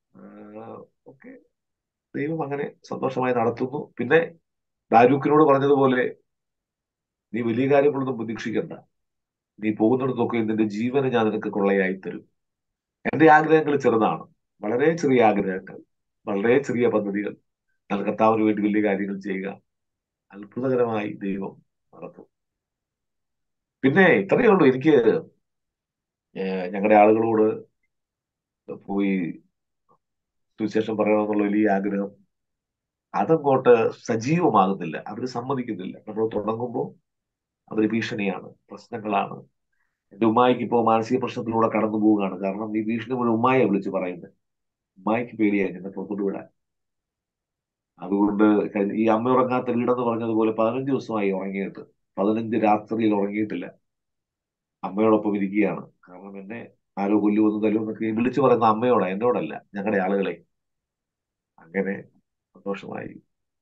ഒക്കെ ദൈവം അങ്ങനെ സന്തോഷമായി നടത്തുന്നു പിന്നെ ദാരൂക്കിനോട് പറഞ്ഞതുപോലെ നീ വലിയ കാര്യങ്ങളൊന്നും പ്രതീക്ഷിക്കണ്ട നീ പോകുന്നിടത്തൊക്കെ നിന്റെ ജീവനെ ഞാൻ നിനക്ക് കൊള്ളയായി തരും എന്റെ ആഗ്രഹങ്ങൾ ചെറുതാണ് വളരെ ചെറിയ ആഗ്രഹങ്ങൾ വളരെ ചെറിയ പദ്ധതികൾ എന്നാൽ കർത്താവിന് വേണ്ടി വലിയ കാര്യങ്ങൾ ചെയ്യുക അത്ഭുതകരമായി ദൈവം നടത്തും പിന്നെ ഇത്രയേ ഉള്ളൂ എനിക്ക് ഞങ്ങളുടെ ആളുകളോട് പോയി സുവിശേഷം പറയണമെന്നുള്ള വലിയ ആഗ്രഹം അതങ്ങോട്ട് സജീവമാകുന്നില്ല അവർ സമ്മതിക്കുന്നില്ല നമ്മൾ തുടങ്ങുമ്പോൾ അതൊരു ഭീഷണിയാണ് പ്രശ്നങ്ങളാണ് എന്റെ ഉമ്മായിക്ക് ഇപ്പോൾ മാനസിക പ്രശ്നത്തിലൂടെ കടന്നു പോവുകയാണ് കാരണം ഈ ഭീഷണി മുഴുവൻ ഉമ്മായെ വിളിച്ച് പറയുന്നത് ഉമ്മായിക്ക് പേടിയായി എന്നെ കൊണ്ടുവിടാൻ അതുകൊണ്ട് ഈ അമ്മ ഉറങ്ങാത്ത വീടെന്ന് പറഞ്ഞതുപോലെ പതിനഞ്ച് ദിവസമായി ഉറങ്ങിയിട്ട് പതിനഞ്ച് രാത്രിയിൽ ഉറങ്ങിയിട്ടില്ല അമ്മയോടൊപ്പം ഇരിക്കുകയാണ് കാരണം എന്നെ ആരോ കൊല്ലുവന്ന് തല്ലുമെന്നൊക്കെ വിളിച്ചു പറയുന്ന അമ്മയോടാ എന്നോടല്ല ഞങ്ങളുടെ ആളുകളെ അങ്ങനെ സന്തോഷമായി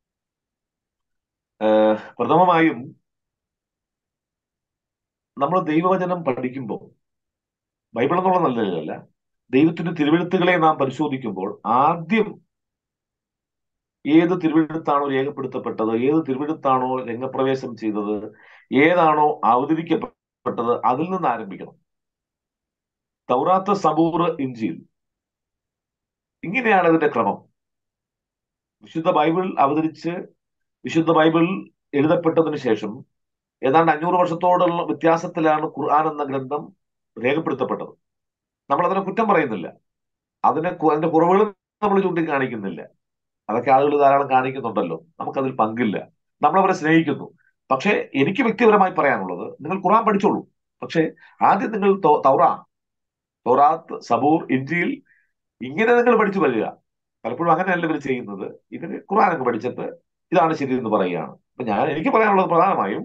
പ്രഥമമായും നമ്മൾ ദൈവവചനം പഠിക്കുമ്പോൾ ബൈബിൾ എന്നുള്ള നല്ലതല്ല ദൈവത്തിന്റെ തിരുവെഴുത്തുകളെ നാം പരിശോധിക്കുമ്പോൾ ആദ്യം ഏത് തിരുവെഴുത്താണോ രേഖപ്പെടുത്തപ്പെട്ടത് ഏത് തിരുവെഴുത്താണോ രംഗപ്രവേശം ചെയ്തത് ഏതാണോ അവതരിക്കപ്പെട്ടത് അതിൽ നിന്ന് ആരംഭിക്കണം തൗറാത്ത് സബൂർ ഇഞ്ചിൽ ഇങ്ങനെയാണ് ഇതിന്റെ ക്രമം വിശുദ്ധ ബൈബിൾ അവതരിച്ച് വിശുദ്ധ ബൈബിൾ എഴുതപ്പെട്ടതിന് ശേഷം ഏതാണ്ട് അഞ്ഞൂറ് വർഷത്തോടുള്ള വ്യത്യാസത്തിലാണ് ഖുർആൻ എന്ന ഗ്രന്ഥം രേഖപ്പെടുത്തപ്പെട്ടത് നമ്മൾ അതിനെ കുറ്റം പറയുന്നില്ല അതിനെ അതിന്റെ കുറവുകൾ നമ്മൾ ചൂണ്ടിക്കാണിക്കുന്നില്ല അതൊക്കെ ആളുകൾ ധാരാളം കാണിക്കുന്നുണ്ടല്ലോ നമുക്കതിൽ പങ്കില്ല നമ്മൾ അവരെ സ്നേഹിക്കുന്നു പക്ഷേ എനിക്ക് വ്യക്തിപരമായി പറയാനുള്ളത് നിങ്ങൾ ഖുർആൻ പഠിച്ചോളൂ പക്ഷേ ആദ്യം നിങ്ങൾ തൗറ തൗറാത്ത് സബൂർ ഇഞ്ചിയിൽ ഇങ്ങനെ നിങ്ങൾ പഠിച്ചു വരിക പലപ്പോഴും അങ്ങനെയല്ല ഇവർ ചെയ്യുന്നത് ഇവര് ഖുർആൻ അങ്ങ് പഠിച്ചിട്ട് ഇതാണ് ശരി എന്ന് പറയുകയാണ് അപ്പൊ ഞാൻ എനിക്ക് പറയാനുള്ളത് പ്രധാനമായും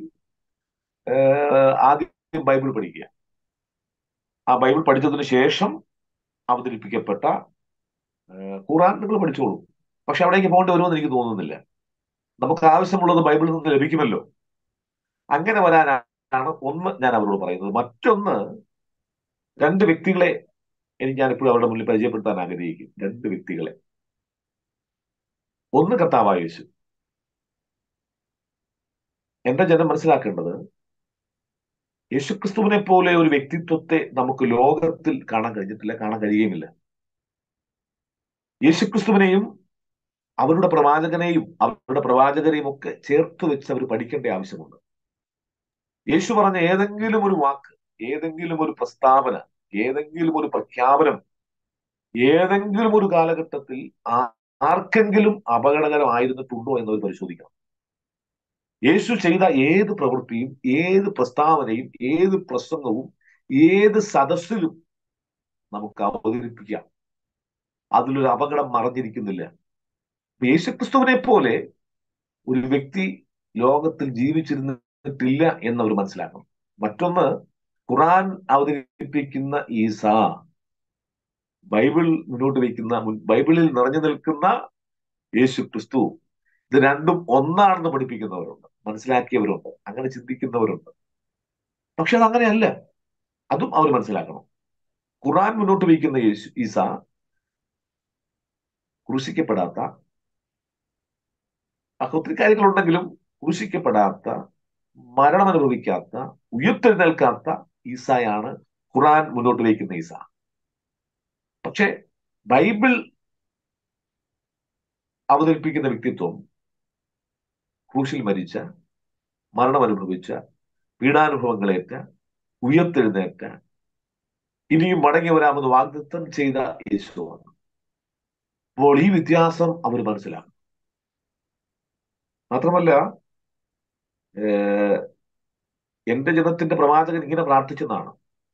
ആദ്യം ബൈബിൾ പഠിക്കുക ആ ബൈബിൾ പഠിച്ചതിന് ശേഷം അവതരിപ്പിക്കപ്പെട്ട ഖുറാൻ നിങ്ങൾ പഠിച്ചോളൂ പക്ഷെ അവിടേക്ക് പോകേണ്ടി വരുമെന്ന് എനിക്ക് തോന്നുന്നില്ല നമുക്ക് ആവശ്യമുള്ളത് ബൈബിളിൽ നിന്ന് ലഭിക്കുമല്ലോ അങ്ങനെ വരാനാണ് ഒന്ന് ഞാൻ അവരോട് പറയുന്നത് മറ്റൊന്ന് രണ്ട് വ്യക്തികളെ എനിക്ക് ഞാൻ ഇപ്പോഴും അവരുടെ മുന്നിൽ പരിചയപ്പെടുത്താൻ ആഗ്രഹിക്കും രണ്ട് വ്യക്തികളെ ഒന്ന് കർത്താവായ യേശു എന്റെ ജനം മനസ്സിലാക്കേണ്ടത് യേശുക്രിസ്തുവിനെ പോലെ ഒരു വ്യക്തിത്വത്തെ നമുക്ക് ലോകത്തിൽ കാണാൻ കഴിഞ്ഞിട്ടില്ല കാണാൻ കഴിയുമില്ല യേശുക്രിസ്തുവിനെയും അവരുടെ പ്രവാചകനെയും അവരുടെ പ്രവാചകരെയും ഒക്കെ ചേർത്ത് വെച്ച് അവർ പഠിക്കേണ്ട ആവശ്യമുണ്ട് യേശു പറഞ്ഞ ഏതെങ്കിലും ഒരു വാക്ക് ഏതെങ്കിലും ഒരു പ്രസ്താവന ഏതെങ്കിലും ഒരു പ്രഖ്യാപനം ഏതെങ്കിലും ഒരു കാലഘട്ടത്തിൽ ആർക്കെങ്കിലും അപകടകരമായിരുന്നിട്ടുണ്ടോ എന്നവർ പരിശോധിക്കണം യേശു ചെയ്ത ഏത് പ്രവൃത്തിയും ഏത് പ്രസ്താവനയും ഏത് പ്രസംഗവും ഏത് സദസ്സിലും നമുക്ക് അവതരിപ്പിക്കാം അതിലൊരു അപകടം മറഞ്ഞിരിക്കുന്നില്ല യേശുക്രിസ്തുവിനെ പോലെ ഒരു വ്യക്തി ലോകത്തിൽ ജീവിച്ചിരുന്നിട്ടില്ല എന്നവർ മനസ്സിലാക്കണം മറ്റൊന്ന് ഖുറാൻ അവതരിപ്പിക്കുന്ന ഈസ ബൈബിൾ മുന്നോട്ട് വയ്ക്കുന്ന ബൈബിളിൽ നിറഞ്ഞു നിൽക്കുന്ന യേശു ക്രിസ്തു ഇത് രണ്ടും ഒന്നാണെന്ന് പഠിപ്പിക്കുന്നവരുണ്ട് മനസ്സിലാക്കിയവരുണ്ട് അങ്ങനെ ചിന്തിക്കുന്നവരുണ്ട് പക്ഷെ അത് അങ്ങനെയല്ല അതും അവർ മനസ്സിലാക്കണം ഖുറാൻ മുന്നോട്ട് വയ്ക്കുന്ന യേശു ഈസ ക്രൂശിക്കപ്പെടാത്ത ഒത്തിരി കാര്യങ്ങളുണ്ടെങ്കിലും ക്രൂശിക്കപ്പെടാത്ത മരണം അനുഭവിക്കാത്ത ഉയർത്തെഴുന്നേൽക്കാത്ത ഈസായാണ് ഖുറാൻ മുന്നോട്ട് വയ്ക്കുന്ന ഈസ പക്ഷെ ബൈബിൾ അവതരിപ്പിക്കുന്ന വ്യക്തിത്വം ക്രൂശിൽ മരിച്ച മരണം അനുഭവിച്ച പീഡാനുഭവങ്ങളേറ്റ ഉയർത്തെഴുന്നേറ്റ ഇനിയും മടങ്ങി വരാമെന്ന് വാഗ്ദത്തം ചെയ്ത യേശുവാണ് അപ്പോൾ ഈ വ്യത്യാസം അവർ മനസ്സിലാക്കും മാത്രമല്ല എന്റെ ജനത്തിന്റെ പ്രവാചകൻ ഇങ്ങനെ പ്രാർത്ഥിച്ചെന്നാണ്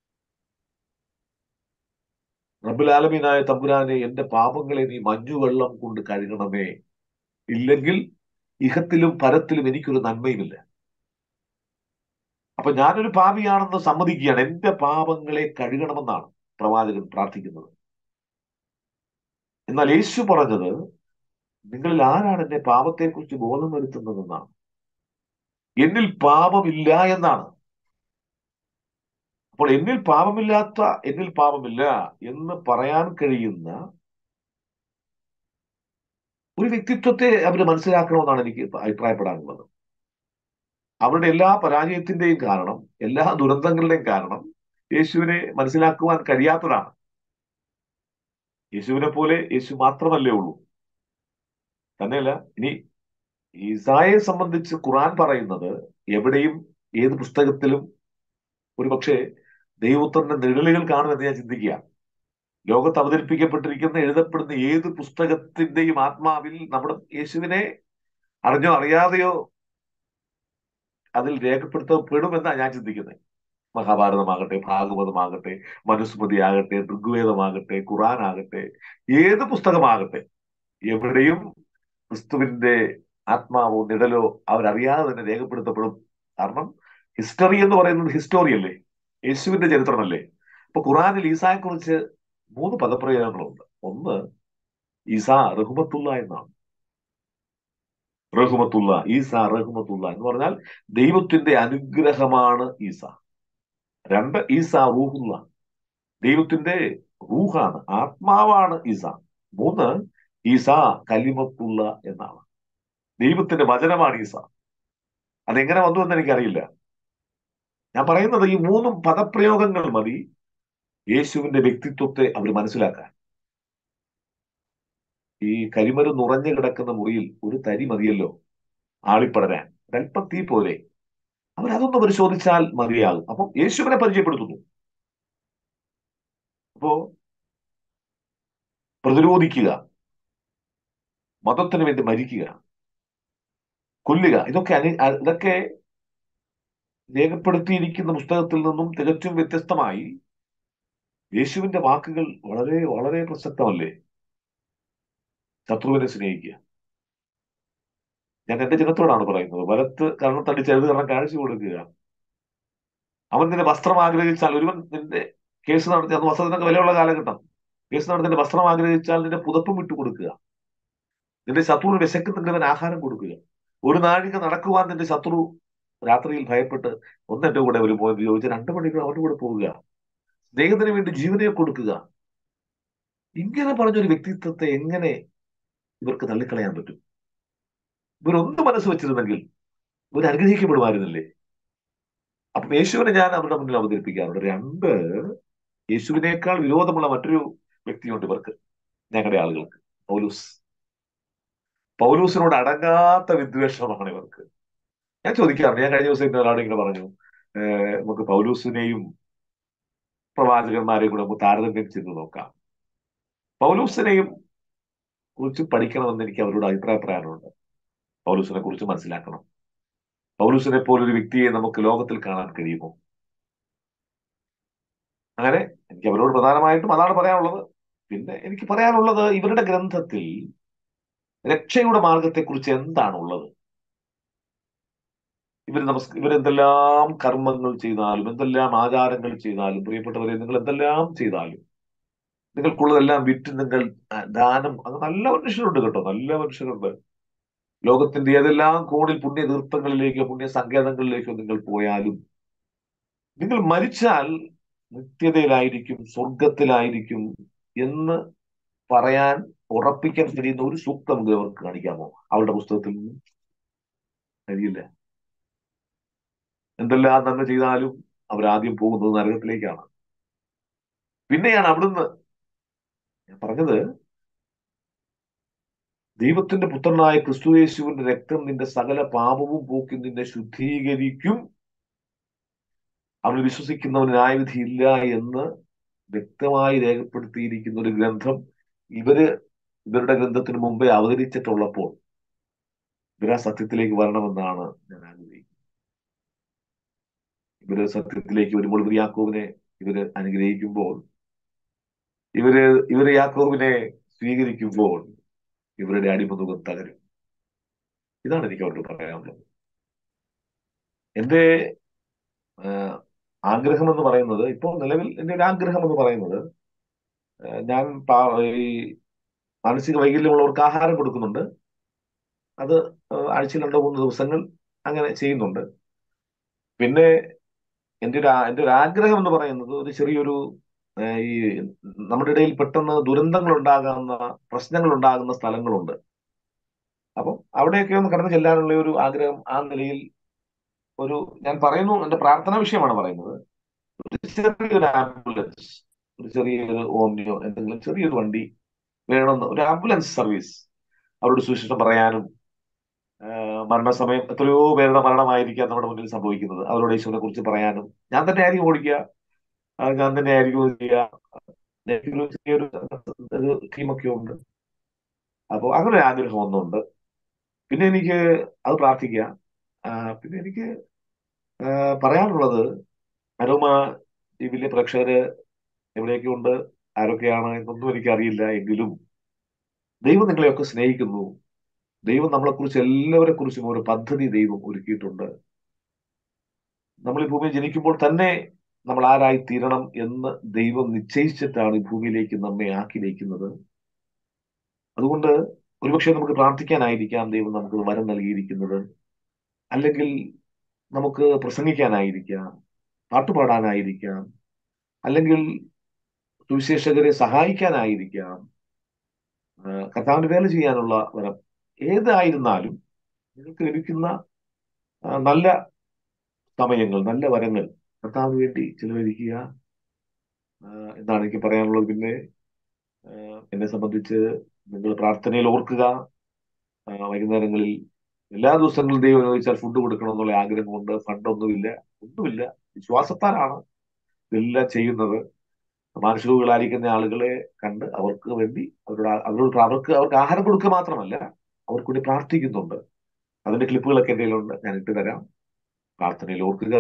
റബ്ബുലാലമീനായ തമ്പുരാനെ എന്റെ പാപങ്ങളെ നീ മഞ്ഞുവെള്ളം കൊണ്ട് കഴുകണമേ ഇല്ലെങ്കിൽ ഇഹത്തിലും പരത്തിലും എനിക്കൊരു നന്മയുമില്ല അപ്പൊ ഞാനൊരു പാപിയാണെന്ന് സമ്മതിക്കുകയാണ് എന്റെ പാപങ്ങളെ കഴുകണമെന്നാണ് പ്രവാചകൻ പ്രാർത്ഥിക്കുന്നത് എന്നാൽ യേശു പറഞ്ഞത് നിങ്ങളിൽ ആരാണ് എന്റെ പാപത്തെക്കുറിച്ച് ബോധം വരുത്തുന്നതെന്നാണ് എന്നിൽ പാപമില്ല എന്നാണ് അപ്പോൾ എന്നിൽ പാപമില്ലാത്ത എന്നിൽ പാപമില്ല എന്ന് പറയാൻ കഴിയുന്ന ഒരു വ്യക്തിത്വത്തെ അവർ മനസ്സിലാക്കണമെന്നാണ് എനിക്ക് അഭിപ്രായപ്പെടാനുള്ളത് അവരുടെ എല്ലാ പരാജയത്തിന്റെയും കാരണം എല്ലാ ദുരന്തങ്ങളുടെയും കാരണം യേശുവിനെ മനസ്സിലാക്കുവാൻ കഴിയാത്തതാണ് യേശുവിനെ പോലെ യേശു മാത്രമല്ലേ ഉള്ളൂ തന്നെയല്ല ഇനി ഈസായെ സംബന്ധിച്ച് ഖുറാൻ പറയുന്നത് എവിടെയും ഏത് പുസ്തകത്തിലും ഒരുപക്ഷെ ദൈവത്തിന്റെ നിഴലുകൾ കാണുമെന്ന് ഞാൻ ചിന്തിക്കുക ലോകത്ത് അവതരിപ്പിക്കപ്പെട്ടിരിക്കുന്ന എഴുതപ്പെടുന്ന ഏത് പുസ്തകത്തിന്റെയും ആത്മാവിൽ നമ്മുടെ യേശുവിനെ അറിഞ്ഞോ അറിയാതെയോ അതിൽ രേഖപ്പെടുത്തപ്പെടുമെന്നാണ് ഞാൻ ചിന്തിക്കുന്നത് മഹാഭാരതമാകട്ടെ ഭാഗവതമാകട്ടെ മനുസ്മൃതി ആകട്ടെ ഋഗ്വേദമാകട്ടെ ഖുറാൻ ആകട്ടെ ഏത് പുസ്തകമാകട്ടെ എവിടെയും ക്രിസ്തുവിന്റെ ആത്മാവോ നിഴലോ അവരറിയാതെ തന്നെ രേഖപ്പെടുത്തപ്പെടും കാരണം ഹിസ്റ്ററി എന്ന് പറയുന്നത് ഹിസ്റ്റോറി അല്ലേ യേശുവിന്റെ ചരിത്രമല്ലേ അപ്പൊ ഖുറാനിൽ ഈസായെ കുറിച്ച് മൂന്ന് പദപ്രയോഗങ്ങളുണ്ട് ഒന്ന് ഈസ റഹുമത്തുള്ള എന്നാണ് റഹുമത്തുള്ള ഈസ റഹുമത്തുള്ള എന്ന് പറഞ്ഞാൽ ദൈവത്തിന്റെ അനുഗ്രഹമാണ് ഈസ രണ്ട് ഈസ റൂഹുള്ള ദൈവത്തിന്റെ റൂഹാണ് ആത്മാവാണ് ഈസ മൂന്ന് ഈസ കലിമത്തുള്ള എന്നാണ് ദൈവത്തിന്റെ വചനമാണ് ഈസ അതെങ്ങനെ വന്നു എന്ന് എനിക്കറിയില്ല ഞാൻ പറയുന്നത് ഈ മൂന്നും പദപ്രയോഗങ്ങൾ മതി യേശുവിന്റെ വ്യക്തിത്വത്തെ അവർ മനസ്സിലാക്കാൻ ഈ കരിമരു നുറഞ്ഞു കിടക്കുന്ന മുറിയിൽ ഒരു തരി മതിയല്ലോ ആളിപ്പടരാൻ ഒരല്പം തീ പോലെ അവരതൊന്ന് പരിശോധിച്ചാൽ മതിയാകും അപ്പം യേശുവിനെ പരിചയപ്പെടുത്തുന്നു അപ്പോ പ്രതിരോധിക്കുക മതത്തിന് വേണ്ടി മരിക്കുക കൊല്ലുക ഇതൊക്കെ അനു ഇതൊക്കെ രേഖപ്പെടുത്തിയിരിക്കുന്ന പുസ്തകത്തിൽ നിന്നും തികച്ചും വ്യത്യസ്തമായി യേശുവിന്റെ വാക്കുകൾ വളരെ വളരെ പ്രസക്തമല്ലേ ശത്രുവിനെ സ്നേഹിക്കുക ഞാൻ എന്റെ ജനത്തോടാണ് പറയുന്നത് വലത്ത് കാരണം തടിച്ച് എഴുത് കാരണം കാഴ്ച കൊടുക്കുക അവൻ നിന്റെ വസ്ത്രം ആഗ്രഹിച്ചാൽ ഒരുവൻ നിന്റെ കേസ് നടത്തി അന്ന് വസ്ത്രത്തിനൊക്കെ വിലയുള്ള കാലഘട്ടം കേസ് നടത്തി നിന്റെ വസ്ത്രം ആഗ്രഹിച്ചാൽ നിന്റെ പുതപ്പും വിട്ടു കൊടുക്കുക നിന്റെ ശത്രുവിന് വിശക്കുന്നുണ്ടവൻ ആഹാരം കൊടുക്കുക ഒരു നാഴിക നടക്കുവാൻ നിന്റെ ശത്രു രാത്രിയിൽ ഭയപ്പെട്ട് ഒന്ന് എന്റെ കൂടെ ഒരു പോയി ചോദിച്ച് രണ്ടു മണിക്കൂർ അവന്റെ കൂടെ പോവുക സ്നേഹത്തിന് വേണ്ടി ജീവനെ കൊടുക്കുക ഇങ്ങനെ പറഞ്ഞൊരു വ്യക്തിത്വത്തെ എങ്ങനെ ഇവർക്ക് തള്ളിക്കളയാൻ പറ്റും ഇവരൊന്ന് മനസ്സ് വെച്ചിരുന്നെങ്കിൽ ഇവർ അനുഗ്രഹിക്കപ്പെടുമായിരുന്നില്ലേ അപ്പം യേശുവിനെ ഞാൻ അവരുടെ മുന്നിൽ അവതരിപ്പിക്കാറുണ്ട് രണ്ട് യേശുവിനേക്കാൾ വിരോധമുള്ള മറ്റൊരു വ്യക്തിയുണ്ട് ഇവർക്ക് ഞങ്ങളുടെ ആളുകൾക്ക് പൗലൂസ് പൗലൂസിനോട് അടങ്ങാത്ത വിദ്വേഷമാണ് ഇവർക്ക് ഞാൻ ചോദിക്കാറുണ്ട് ഞാൻ കഴിഞ്ഞ ദിവസം ഇന്ന ഒരാളോട് ഇങ്ങനെ പറഞ്ഞു ഏഹ് നമുക്ക് പൗലൂസിനെയും പ്രവാചകന്മാരെയും കൂടെ നമുക്ക് താരതമ്യം ചെയ്ത് നോക്കാം പൗലൂസിനെയും കുറിച്ച് പഠിക്കണമെന്ന് എനിക്ക് അവരോട് അഭിപ്രായ പറയാനുണ്ട് പൗലൂസിനെ കുറിച്ച് മനസ്സിലാക്കണം പൗലൂസിനെ പോലൊരു വ്യക്തിയെ നമുക്ക് ലോകത്തിൽ കാണാൻ കഴിയുമോ അങ്ങനെ എനിക്ക് അവരോട് പ്രധാനമായിട്ടും അതാണ് പറയാനുള്ളത് പിന്നെ എനിക്ക് പറയാനുള്ളത് ഇവരുടെ ഗ്രന്ഥത്തിൽ രക്ഷയുടെ മാർഗത്തെക്കുറിച്ച് എന്താണുള്ളത് ഇവർ നമസ് ഇവരെന്തെല്ലാം കർമ്മങ്ങൾ ചെയ്താലും എന്തെല്ലാം ആചാരങ്ങൾ ചെയ്താലും പ്രിയപ്പെട്ടവരെ നിങ്ങൾ എന്തെല്ലാം ചെയ്താലും നിങ്ങൾക്കുള്ളതെല്ലാം വിറ്റ് നിങ്ങൾ ദാനം അത് നല്ല മനുഷ്യരുണ്ട് കേട്ടോ നല്ല മനുഷ്യരുണ്ട് ലോകത്തിന്റെ ഏതെല്ലാം കോണിൽ പുണ്യ തീർത്ഥങ്ങളിലേക്കോ പുണ്യ സങ്കേതങ്ങളിലേക്കോ നിങ്ങൾ പോയാലും നിങ്ങൾ മരിച്ചാൽ നിത്യതയിലായിരിക്കും സ്വർഗത്തിലായിരിക്കും എന്ന് പറയാൻ ഉറപ്പിക്കാൻ കഴിയുന്ന ഒരു സൂക്തം നമുക്ക് അവർക്ക് കാണിക്കാമോ അവരുടെ പുസ്തകത്തിൽ നിന്ന് കഴിയില്ല എന്തെല്ലാം നന്മ ചെയ്താലും അവരാദ്യം പോകുന്നത് നരകത്തിലേക്കാണ് പിന്നെയാണ് അവിടുന്ന് ഞാൻ പറഞ്ഞത് ദൈവത്തിന്റെ പുത്രനായ ക്രിസ്തുയേശുവിന്റെ രക്തം നിന്റെ സകല പാപവും പോക്കി നിന്നെ ശുദ്ധീകരിക്കും അവൻ വിശ്വസിക്കുന്നവന് ന്യായവിധി ഇല്ല എന്ന് വ്യക്തമായി രേഖപ്പെടുത്തിയിരിക്കുന്ന ഒരു ഗ്രന്ഥം ഇവര് ഇവരുടെ ഗ്രന്ഥത്തിന് മുമ്പേ അവതരിച്ചിട്ടുള്ളപ്പോൾ ഇവർ ആ സത്യത്തിലേക്ക് വരണമെന്നാണ് ഞാൻ ആഗ്രഹിക്കുന്നത് ഇവര് സത്യത്തിലേക്ക് വരുമ്പോൾ ഇവർ യാക്കോവിനെ ഇവര് അനുഗ്രഹിക്കുമ്പോൾ ഇവര് ഇവര് യാക്കോവിനെ സ്വീകരിക്കുമ്പോൾ ഇവരുടെ അടിമുഖം തകരും ഇതാണ് എനിക്ക് അവരോട് പറയാനുള്ളത് എന്റെ ആഗ്രഹം എന്ന് പറയുന്നത് ഇപ്പോൾ നിലവിൽ എന്റെ ഒരു ആഗ്രഹം എന്ന് പറയുന്നത് ഞാൻ ഈ മാനസിക വൈകല്യമുള്ളവർക്ക് ആഹാരം കൊടുക്കുന്നുണ്ട് അത് ആഴ്ചയിൽ രണ്ടോ മൂന്ന് ദിവസങ്ങൾ അങ്ങനെ ചെയ്യുന്നുണ്ട് പിന്നെ എൻ്റെ ഒരു എൻ്റെ ഒരു ആഗ്രഹം എന്ന് പറയുന്നത് ഒരു ചെറിയൊരു ഈ നമ്മുടെ ഇടയിൽ പെട്ടെന്ന് ദുരന്തങ്ങൾ ഉണ്ടാകുന്ന പ്രശ്നങ്ങൾ ഉണ്ടാകുന്ന സ്ഥലങ്ങളുണ്ട് അപ്പം അവിടെയൊക്കെ ഒന്ന് കടന്നു ചെല്ലാനുള്ള ഒരു ആഗ്രഹം ആ നിലയിൽ ഒരു ഞാൻ പറയുന്നു എന്റെ പ്രാർത്ഥനാ വിഷയമാണ് പറയുന്നത് ഒരു ചെറിയൊരു ആംബുലൻസ് ഒരു ചെറിയൊരു ഓമ്നിയോ എന്തെങ്കിലും ചെറിയൊരു വണ്ടി വേണമെന്ന് ഒരു ആംബുലൻസ് സർവീസ് അവരോട് സുവിശേഷം പറയാനും ആഹ് മരണസമയം എത്രയോ പേരുടെ മരണമായിരിക്കാം നമ്മുടെ മുന്നിൽ സംഭവിക്കുന്നത് അവരോട് യേശുവിനെ കുറിച്ച് പറയാനും ഞാൻ തന്നെ ആയിരിക്കും ഓടിക്കുക ആ, ഞാൻ തന്നെ ആയിരിക്കും ഇത് ചെയ്യുക എനിക്കൊരു ചെറിയൊരു ഒരു ടീമൊക്കെ ഉണ്ട് അപ്പോൾ അങ്ങനെ ഒരു ആഗ്രഹം ഒന്നുണ്ട് പിന്നെ എനിക്ക് അത് പ്രാർത്ഥിക്കുക ആ, പിന്നെ എനിക്ക് ആ, പറയാനുള്ളത് അരോമ ടി വിയിലെ പ്രേക്ഷകര് എവിടെയൊക്കെ ഉണ്ട് ആരൊക്കെയാണ് എന്നൊന്നും എനിക്കറിയില്ല എങ്കിലും ദൈവം നിങ്ങളെയൊക്കെ സ്നേഹിക്കുന്നു ദൈവം നമ്മളെക്കുറിച്ച് എല്ലാവരെ കുറിച്ചും ഒരു പദ്ധതി ദൈവം ഒരുക്കിയിട്ടുണ്ട് നമ്മൾ ഈ ഭൂമിയിൽ ജനിക്കുമ്പോൾ തന്നെ നമ്മൾ ആരായി തീരണം എന്ന് ദൈവം നിശ്ചയിച്ചിട്ടാണ് ഈ ഭൂമിയിലേക്ക് നമ്മെ ആക്കി വയ്ക്കുന്നത് അതുകൊണ്ട് ഒരുപക്ഷെ നമുക്ക് പ്രാർത്ഥിക്കാനായിരിക്കാം ദൈവം നമുക്ക് വരം നൽകിയിരിക്കുന്നത് അല്ലെങ്കിൽ നമുക്ക് പ്രസംഗിക്കാനായിരിക്കാം പാട്ടുപാടാനായിരിക്കാം അല്ലെങ്കിൽ സുവിശേഷകരെ സഹായിക്കാനായിരിക്കാം ആ, കർത്താവിന്റെ വേല ചെയ്യാനുള്ള വരം ഏതായിരുന്നാലും നിങ്ങൾക്ക് ലഭിക്കുന്ന ആ, നല്ല സമയങ്ങൾ നല്ല വരങ്ങൾ കർത്താവിന് വേണ്ടി ചെലവഴിക്കുക ആ, എന്നാണ് എനിക്ക് പറയാനുള്ളത് പിന്നെ ആ, എന്നെ സംബന്ധിച്ച് നിങ്ങൾ പ്രാർത്ഥനയിൽ ഓർക്കുക ആ, വൈകുന്നേരങ്ങളിൽ എല്ലാ ദിവസങ്ങളിലും ദൈവം അനുവദിച്ചാൽ ഫുഡ് കൊടുക്കണം എന്നുള്ള ആഗ്രഹമുണ്ട് ഫണ്ടൊന്നുമില്ല ഒന്നുമില്ല വിശ്വാസത്താലാണ് ഇതെല്ലാം ചെയ്യുന്നത് മാനസികകളായിരിക്കുന്ന ആളുകളെ കണ്ട് അവർക്ക് വേണ്ടി അവരോട് ആ- അവരോട് അവർക്ക് അവർക്ക് ആഹാരം കൊടുക്കുക മാത്രമല്ല അവർക്ക് വേണ്ടി പ്രാർത്ഥിക്കുന്നുണ്ട് അതിന്റെ ക്ലിപ്പുകളൊക്കെ എൻ്റെ കയ്യിലുണ്ട് ഞാൻ ഇട്ട് തരാം പ്രാർത്ഥനയിൽ ഓർക്കുക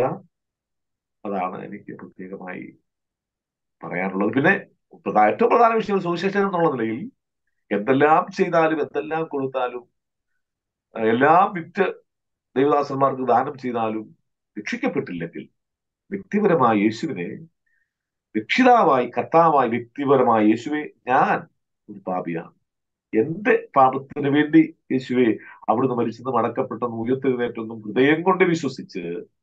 അതാണ് എനിക്ക് പ്രത്യേകമായി പറയാനുള്ളത് പിന്നെ പ്രധാ- ഏറ്റവും പ്രധാന വിഷയം സുവിശേഷം എന്നുള്ള നിലയിൽ എന്തെല്ലാം ചെയ്താലും എന്തെല്ലാം കൊടുത്താലും അഹ് എല്ലാം വിറ്റ് ദൈവദാസന്മാർക്ക് ദാനം ചെയ്താലും രക്ഷിക്കപ്പെട്ടില്ലെങ്കിൽ വ്യക്തിപരമായ യേശുവിനെ രക്ഷിതാവായി കർത്താവായി വ്യക്തിപരമായ യേശുവെ ഞാൻ ഒരു പാപിയാണ് എന്റെ പാപത്തിന് വേണ്ടി യേശുവെ അവിടുന്ന് മരിച്ചെന്നും അടക്കപ്പെട്ടെന്നും ഉയർത്തെഴുന്നേറ്റെന്നും ഹൃദയം കൊണ്ട് വിശ്വസിച്ച്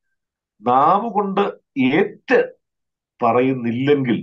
നാവ് കൊണ്ട് ഏറ്റ് പറയുന്നില്ലെങ്കിൽ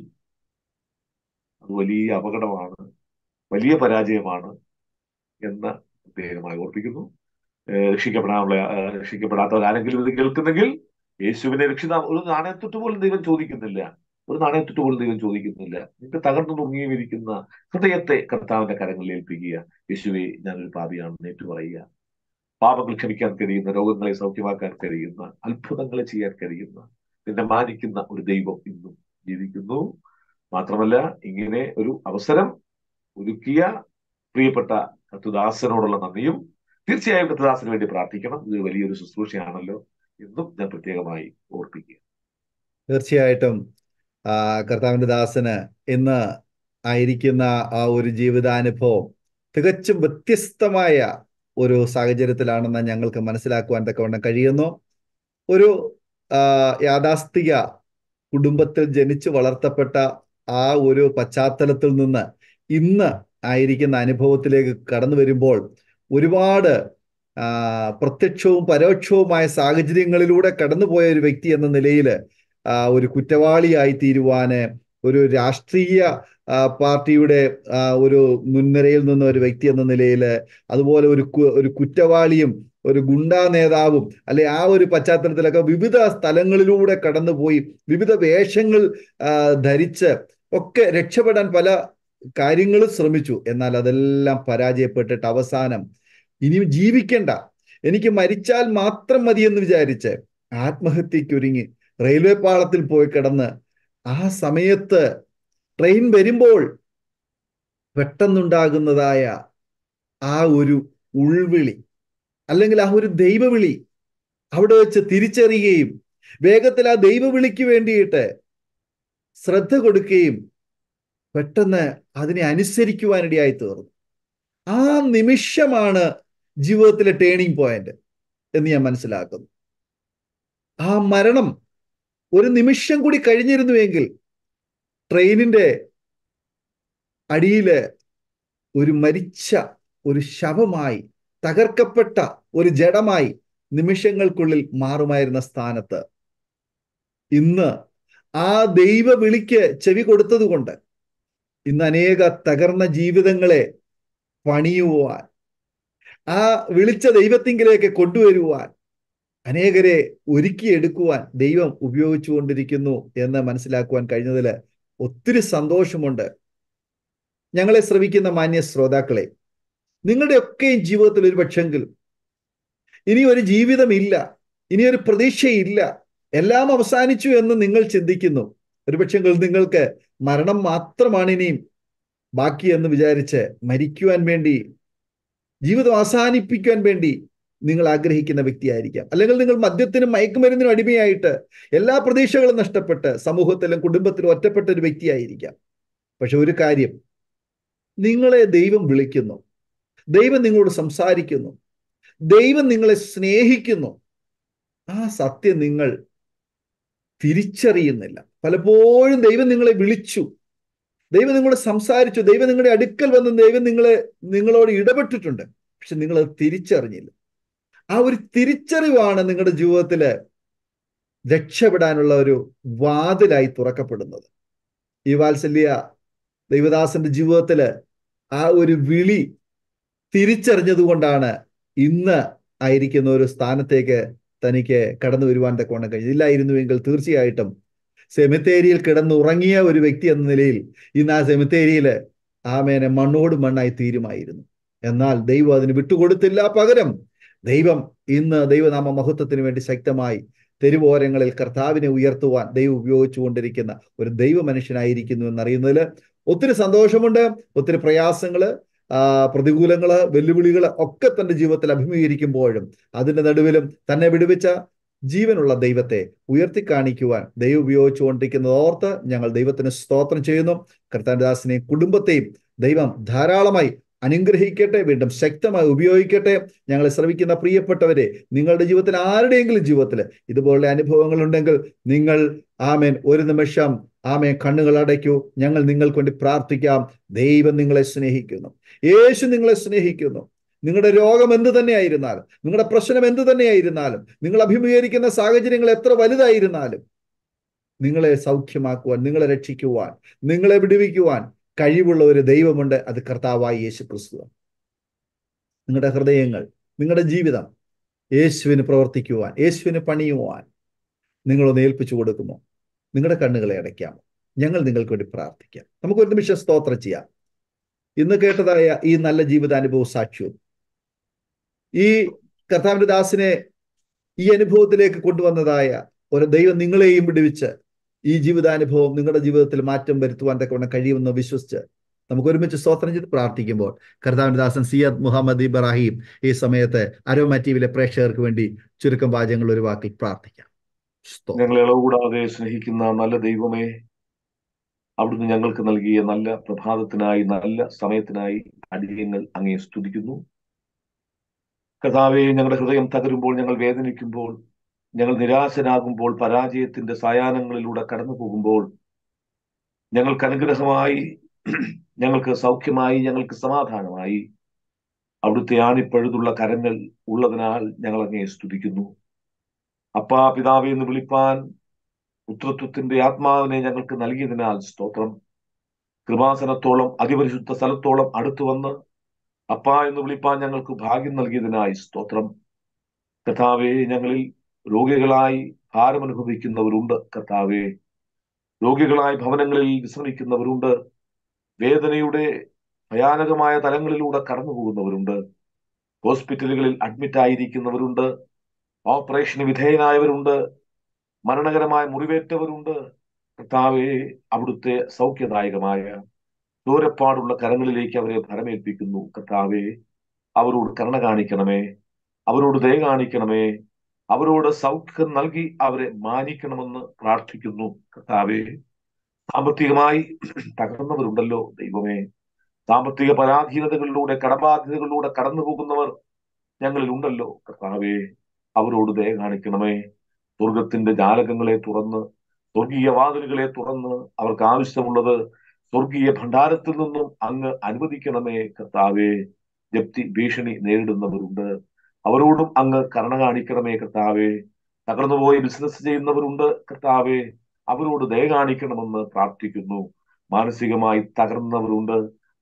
അത് വലിയ അപകടമാണ് വലിയ പരാജയമാണ് എന്ന് പ്രത്യേകമായി ഓർപ്പിക്കുന്നു ഏഹ് രക്ഷിക്കപ്പെടാനുള്ള ഏഹ് രക്ഷിക്കപ്പെടാത്തവർ ആരെങ്കിലും ഇത് കേൾക്കുന്നെങ്കിൽ യേശുവിനെ രക്ഷിത ഒരു നാണയത്തൊട്ട് പോലും ദൈവം ചോദിക്കുന്നില്ല ഒരു നാണയത്തൊട്ട് പോലും ദൈവം ചോദിക്കുന്നില്ല നിന്റെ തകർന്നു മുങ്ങിയിരിക്കുന്ന ഹൃദയത്തെ കർത്താവിന്റെ കരങ്ങളിൽ ഏൽപ്പിക്കുക യേശുവെ ഞാനൊരു പാപിയാണെന്ന് ഏറ്റു പറയുക പാപങ്ങൾ ക്ഷമിക്കാൻ കഴിയുന്ന രോഗങ്ങളെ സൗഖ്യമാക്കാൻ കഴിയുന്ന അത്ഭുതങ്ങളെ ചെയ്യാൻ കഴിയുന്ന നിന്നെ മാനിക്കുന്ന ഒരു ദൈവം ഇന്നും ജീവിക്കുന്നു മാത്രമല്ല ഇങ്ങനെ ഒരു അവസരം ഒരുക്കിയ പ്രിയപ്പെട്ട കത്തുദാസനോടുള്ള നന്ദിയും തീർച്ചയായും കത്തുദാസന് വേണ്ടി പ്രാർത്ഥിക്കണം ഇത് വലിയൊരു ശുശ്രൂഷയാണല്ലോ എന്നും ഞാൻ പ്രത്യേകമായി ഓർപ്പിക്കുക തീർച്ചയായിട്ടും ആ, കർത്താവിന്റെ ദാസന് ഇന്ന് ആയിരിക്കുന്ന ആ ഒരു ജീവിതാനുഭവം തികച്ചും വ്യത്യസ്തമായ ഒരു സാഹചര്യത്തിലാണെന്ന് ഞങ്ങൾക്ക് മനസ്സിലാക്കുവാൻ തക്കവണ്ണം കഴിയുന്നു ഒരു ആ, യാഥാസ്ഥിക കുടുംബത്തിൽ ജനിച്ചു വളർത്തപ്പെട്ട ആ ഒരു പശ്ചാത്തലത്തിൽ നിന്ന് ഇന്ന് ആയിരിക്കുന്ന അനുഭവത്തിലേക്ക് കടന്നു വരുമ്പോൾ ഒരുപാട് ആ, പ്രത്യക്ഷവും പരോക്ഷവുമായ സാഹചര്യങ്ങളിലൂടെ കടന്നുപോയ ഒരു വ്യക്തി എന്ന നിലയിൽ ഒരു കുറ്റവാളിയായി തീരുവാന് ഒരു രാഷ്ട്രീയ ആ, പാർട്ടിയുടെ ആ, ഒരു മുൻനിരയിൽ നിന്ന ഒരു വ്യക്തി എന്ന നിലയിൽ അതുപോലെ ഒരു കു- ഒരു കുറ്റവാളിയും ഒരു ഗുണ്ടാ നേതാവും അല്ലെ ആ ഒരു പശ്ചാത്തലത്തിലൊക്കെ വിവിധ സ്ഥലങ്ങളിലൂടെ കടന്നുപോയി വിവിധ വേഷങ്ങൾ ആ, ധരിച്ച് ഒക്കെ രക്ഷപ്പെടാൻ പല കാര്യങ്ങളും ശ്രമിച്ചു എന്നാൽ അതെല്ലാം പരാജയപ്പെട്ടിട്ട് അവസാനം ഇനിയും ജീവിക്കണ്ട എനിക്ക് മരിച്ചാൽ മാത്രം മതിയെന്ന് വിചാരിച്ച് ആത്മഹത്യക്കൊരുങ്ങി റെയിൽവേ പാളത്തിൽ പോയി കിടന്ന് ആ സമയത്ത് ട്രെയിൻ വരുമ്പോൾ പെട്ടെന്നുണ്ടാകുന്നതായ ആ ഒരു ഉൾവിളി അല്ലെങ്കിൽ ആ ഒരു ദൈവവിളി അവിടെ വെച്ച് തിരിച്ചറിയുകയും വേഗത്തിൽ ആ ദൈവവിളിക്ക് വേണ്ടിയിട്ട് ശ്രദ്ധ കൊടുക്കുകയും പെട്ടെന്ന് അതിനെ അനുസരിക്കുവാനിടയായി തീർന്നു ആ നിമിഷമാണ് ജീവിതത്തിലെ ടേണിംഗ് പോയിന്റ് എന്ന് ഞാൻ മനസ്സിലാക്കുന്നു ആ മരണം ഒരു നിമിഷം കൂടി കഴിഞ്ഞിരുന്നുവെങ്കിൽ ട്രെയിനിന്റെ അടിയില് ഒരു മരിച്ച ഒരു ശവമായി തകർക്കപ്പെട്ട ഒരു ജഡമായി നിമിഷങ്ങൾക്കുള്ളിൽ മാറുമായിരുന്ന സ്ഥാനത്ത് ഇന്ന് ആ ദൈവ വിളിക്ക് ചെവി കൊടുത്തതുകൊണ്ട് ഇന്ന് അനേക തകർന്ന ജീവിതങ്ങളെ പണിയുവാൻ ആ വിളിച്ച ദൈവത്തിങ്കിലേക്ക് കൊണ്ടുവരുവാൻ അനേകരെ ഒരുക്കിയെടുക്കുവാൻ ദൈവം ഉപയോഗിച്ചുകൊണ്ടിരിക്കുന്നു എന്ന് മനസ്സിലാക്കുവാൻ കഴിഞ്ഞതിൽ ഒത്തിരി സന്തോഷമുണ്ട് ഞങ്ങളെ ശ്രവിക്കുന്ന മാന്യ ശ്രോതാക്കളെ നിങ്ങളുടെയൊക്കെയും ജീവിതത്തിൽ ഒരു പക്ഷെങ്കിൽ ഇനി ഒരു ജീവിതമില്ല ഇനി ഒരു പ്രതീക്ഷയില്ല എല്ലാം അവസാനിച്ചു എന്ന് നിങ്ങൾ ചിന്തിക്കുന്നു ഒരു പക്ഷെങ്കിൽ നിങ്ങൾക്ക് മരണം മാത്രമാണ് ഇനിയും ബാക്കി എന്ന് വിചാരിച്ച് മരിക്കുവാൻ വേണ്ടി ജീവിതം അവസാനിപ്പിക്കുവാൻ വേണ്ടി നിങ്ങൾ ആഗ്രഹിക്കുന്ന വ്യക്തിയായിരിക്കാം അല്ലെങ്കിൽ നിങ്ങൾ മദ്യത്തിനും മയക്കുമരുന്നിനും അടിമയായിട്ട് എല്ലാ പ്രതീക്ഷകളും നഷ്ടപ്പെട്ട് സമൂഹത്തിലും കുടുംബത്തിലും ഒറ്റപ്പെട്ട ഒരു വ്യക്തിയായിരിക്കാം പക്ഷെ ഒരു കാര്യം നിങ്ങളെ ദൈവം വിളിക്കുന്നു ദൈവം നിങ്ങളോട് സംസാരിക്കുന്നു ദൈവം നിങ്ങളെ സ്നേഹിക്കുന്നു ആ സത്യം നിങ്ങൾ തിരിച്ചറിയുന്നില്ല പലപ്പോഴും ദൈവം നിങ്ങളെ വിളിച്ചു ദൈവം നിങ്ങളോട് സംസാരിച്ചു ദൈവം നിങ്ങളുടെ അടുക്കൽ വന്ന് ദൈവം നിങ്ങളെ നിങ്ങളോട് ഇടപെട്ടിട്ടുണ്ട് പക്ഷെ നിങ്ങൾ അത് തിരിച്ചറിഞ്ഞില്ല ആ ഒരു തിരിച്ചറിവാണ് നിങ്ങളുടെ ജീവിതത്തില് രക്ഷപ്പെടാനുള്ള ഒരു വാതിലായി തുറക്കപ്പെടുന്നത് ഈ വാത്സല്യ ദൈവദാസന്റെ ജീവിതത്തില് ആ ഒരു വിളി തിരിച്ചറിഞ്ഞത് കൊണ്ടാണ് ഇന്ന് ആയിരിക്കുന്ന ഒരു സ്ഥാനത്തേക്ക് തനിക്ക് കടന്നു വരുവാൻ തക്കവണ്ണം കഴിഞ്ഞില്ലായിരുന്നുവെങ്കിൽ തീർച്ചയായിട്ടും സെമിത്തേരിയിൽ കിടന്നുറങ്ങിയ ഒരു വ്യക്തി എന്ന നിലയിൽ ഇന്ന് ആ സെമിത്തേരിയിൽ ആമേനെ മണ്ണോട് മണ്ണായി തീരുമായിരുന്നു എന്നാൽ ദൈവം അതിന് വിട്ടുകൊടുത്തില്ല പകരം ദൈവം ഇന്ന് ദൈവനാമ മഹത്വത്തിന് വേണ്ടി ശക്തമായി തെരുവോരങ്ങളിൽ കർത്താവിനെ ഉയർത്തുവാൻ ദൈവം ഉപയോഗിച്ചുകൊണ്ടിരിക്കുന്ന ഒരു ദൈവ മനുഷ്യനായിരിക്കുന്നു എന്നറിയുന്നതിൽ ഒത്തിരി സന്തോഷമുണ്ട് ഒത്തിരി പ്രയാസങ്ങള് ആ പ്രതികൂലങ്ങള് വെല്ലുവിളികള് ഒക്കെ തന്റെ ജീവിതത്തിൽ അഭിമുഖീകരിക്കുമ്പോഴും അതിന്റെ നടുവിലും തന്നെ വിടുവിച്ച ജീവനുള്ള ദൈവത്തെ ഉയർത്തി കാണിക്കുവാൻ ദൈവം ഉപയോഗിച്ചുകൊണ്ടിരിക്കുന്നത് ഓർത്ത് ഞങ്ങൾ ദൈവത്തിന് സ്തോത്രം ചെയ്യുന്നു കർത്താൻദാസിനെയും കുടുംബത്തെയും ദൈവം ധാരാളമായി അനുഗ്രഹിക്കട്ടെ വീണ്ടും ശക്തമായി ഉപയോഗിക്കട്ടെ ഞങ്ങളെ ശ്രമിക്കുന്ന പ്രിയപ്പെട്ടവരെ നിങ്ങളുടെ ജീവിതത്തിൽ ആരുടെയെങ്കിലും ജീവിതത്തിൽ ഇതുപോലുള്ള അനുഭവങ്ങൾ ഉണ്ടെങ്കിൽ നിങ്ങൾ ആമേൻ ഒരു നിമിഷം ആമേൻ കണ്ണുകൾ അടയ്ക്കൂ ഞങ്ങൾ നിങ്ങൾക്ക് വേണ്ടി പ്രാർത്ഥിക്കാം ദൈവം നിങ്ങളെ സ്നേഹിക്കുന്നു യേശു നിങ്ങളെ സ്നേഹിക്കുന്നു നിങ്ങളുടെ രോഗം എന്ത് തന്നെയായിരുന്നാലും നിങ്ങളുടെ പ്രശ്നം എന്ത് തന്നെയായിരുന്നാലും നിങ്ങൾ അഭിമുഖീകരിക്കുന്ന സാഹചര്യങ്ങൾ എത്ര വലുതായിരുന്നാലും നിങ്ങളെ സൗഖ്യമാക്കുവാൻ നിങ്ങളെ രക്ഷിക്കുവാൻ നിങ്ങളെ വിടുവിക്കുവാൻ കഴിവുള്ള ഒരു ദൈവമുണ്ട് അത് കർത്താവായി യേശു ക്രിസ്തു നിങ്ങളുടെ ഹൃദയങ്ങൾ നിങ്ങളുടെ ജീവിതം യേശുവിന് പ്രവർത്തിക്കുവാൻ യേശുവിന് പണിയുവാൻ നിങ്ങളൊന്ന് ഏൽപ്പിച്ചു കൊടുക്കുമോ നിങ്ങളുടെ കണ്ണുകളെ അടയ്ക്കാമോ ഞങ്ങൾ നിങ്ങൾക്ക് വേണ്ടി പ്രാർത്ഥിക്കാം നമുക്ക് ഒരു നിമിഷം സ്തോത്രം ചെയ്യാം ഇന്ന് കേട്ടതായ ഈ നല്ല ജീവിതാനുഭവ സാക്ഷ്യവും ഈ കർത്താവിന്റെ ദാസിനെ ഈ അനുഭവത്തിലേക്ക് കൊണ്ടുവന്നതായ ഒരു ദൈവം നിങ്ങളെയും വിടുവിച്ച് ഈ ജീവിതാനുഭവം നിങ്ങളുടെ ജീവിതത്തിൽ മാറ്റം വരുത്തുവാൻ തക്കവണ്ണം കഴിയുമെന്ന് വിശ്വസിച്ച് നമുക്ക് ഒരുമിച്ച് സ്തോത്രം ചെയ്ത് പ്രാർത്ഥിക്കുമ്പോൾ കർത്താവിന്റെ ദാസൻ സിയദ് മുഹമ്മദ് ഇബ്രാഹിം ഈ സമയത്ത് അരോമ ടിവിയിലെ പ്രേക്ഷകർക്ക് വേണ്ടി ചുരുക്കം വാചകങ്ങൾ ഒരു വാക്കിൽ പ്രാർത്ഥിക്കാം ഞങ്ങളെ ഇളവുകൂടാതെ സ്നേഹിക്കുന്ന നല്ല ദൈവമേ അവിടുന്ന് ഞങ്ങൾക്ക് നൽകിയ നല്ല പ്രഭാതത്തിനായി നല്ല സമയത്തിനായി അടിയങ്ങൾ അങ്ങേ സ്തുതിക്കുന്നു കർത്താവെ ഞങ്ങളുടെ ഹൃദയം തകരുമ്പോൾ ഞങ്ങൾ വേദനിക്കുമ്പോൾ ഞങ്ങൾ നിരാശരാകുമ്പോൾ പരാജയത്തിന്റെ സായാഹ്നങ്ങളിലൂടെ കടന്നു പോകുമ്പോൾ ഞങ്ങൾക്ക് അനുഗ്രഹമായി ഞങ്ങൾക്ക് സൗഖ്യമായി ഞങ്ങൾക്ക് സമാധാനമായി അവിടുത്തെ ആണിപ്പഴുതുള്ള കരങ്ങൾ ഉള്ളതിനാൽ ഞങ്ങൾ അങ്ങേ സ്തുതിക്കുന്നു അപ്പാ പിതാവെ എന്ന് വിളിപ്പാൻ പുത്രത്വത്തിന്റെ ആത്മാവിനെ ഞങ്ങൾക്ക് നൽകിയതിനാൽ സ്തോത്രം കൃപാസനത്തോളം അതിപരിശുദ്ധ സ്ഥലത്തോളം അടുത്തു വന്ന് അപ്പ എന്ന് വിളിപ്പാൻ ഞങ്ങൾക്ക് ഭാഗ്യം നൽകിയതിനായി സ്തോത്രം കർത്താവെ ഞങ്ങളിൽ രോഗികളായി ഭാരമനുഭവിക്കുന്നവരുണ്ട് കർത്താവെ രോഗികളായി ഭവനങ്ങളിൽ വിശ്രമിക്കുന്നവരുണ്ട് വേദനയുടെ ഭയാനകമായ തലങ്ങളിലൂടെ കടന്നു പോകുന്നവരുണ്ട് ഹോസ്പിറ്റലുകളിൽ അഡ്മിറ്റ് ആയിരിക്കുന്നവരുണ്ട് ഓപ്പറേഷന് വിധേയനായവരുണ്ട് മരണകരമായ മുറിവേറ്റവരുണ്ട് കർത്താവെ അവിടുത്തെ സൗഖ്യദായകമായ ദൂരപ്പാടുള്ള കരങ്ങളിലേക്ക് അവരെ ഫലമേൽപ്പിക്കുന്നു കർത്താവെ അവരോട് കരുണ കാണിക്കണമേ അവരോട് ദയ കാണിക്കണമേ അവരോട് സൗഖ്യം നൽകി അവരെ മാനിക്കണമെന്ന് പ്രാർത്ഥിക്കുന്നു കർത്താവെ സാമ്പത്തികമായി തകർന്നവരുണ്ടല്ലോ ദൈവമേ സാമ്പത്തിക പരാധീനതകളിലൂടെ കടബാധ്യതകളിലൂടെ കടന്നു പോകുന്നവർ ഞങ്ങളിൽ ഉണ്ടല്ലോ കർത്താവെ അവരോട് ദയ കാണിക്കണമേ സ്വർഗത്തിന്റെ ജാലകങ്ങളെ തുറന്ന് സ്വർഗീയ വാതിലുകളെ തുറന്ന് അവർക്ക് ആവശ്യമുള്ളത് സ്വർഗീയ ഭണ്ഡാരത്തിൽ നിന്നും അങ്ങ് അനുവദിക്കണമേ കർത്താവെ ജപ്തി ഭീഷണി നേരിടുന്നവരുണ്ട് അവരോടും അങ്ങ് കരുണ കാണിക്കണമേ കർത്താവെ തകർന്നുപോയി ബിസിനസ് ചെയ്യുന്നവരുണ്ട് കർത്താവെ അവരോട് ദയ കാണിക്കണമെന്ന് പ്രാർത്ഥിക്കുന്നു മാനസികമായി തകർന്നവരുണ്ട്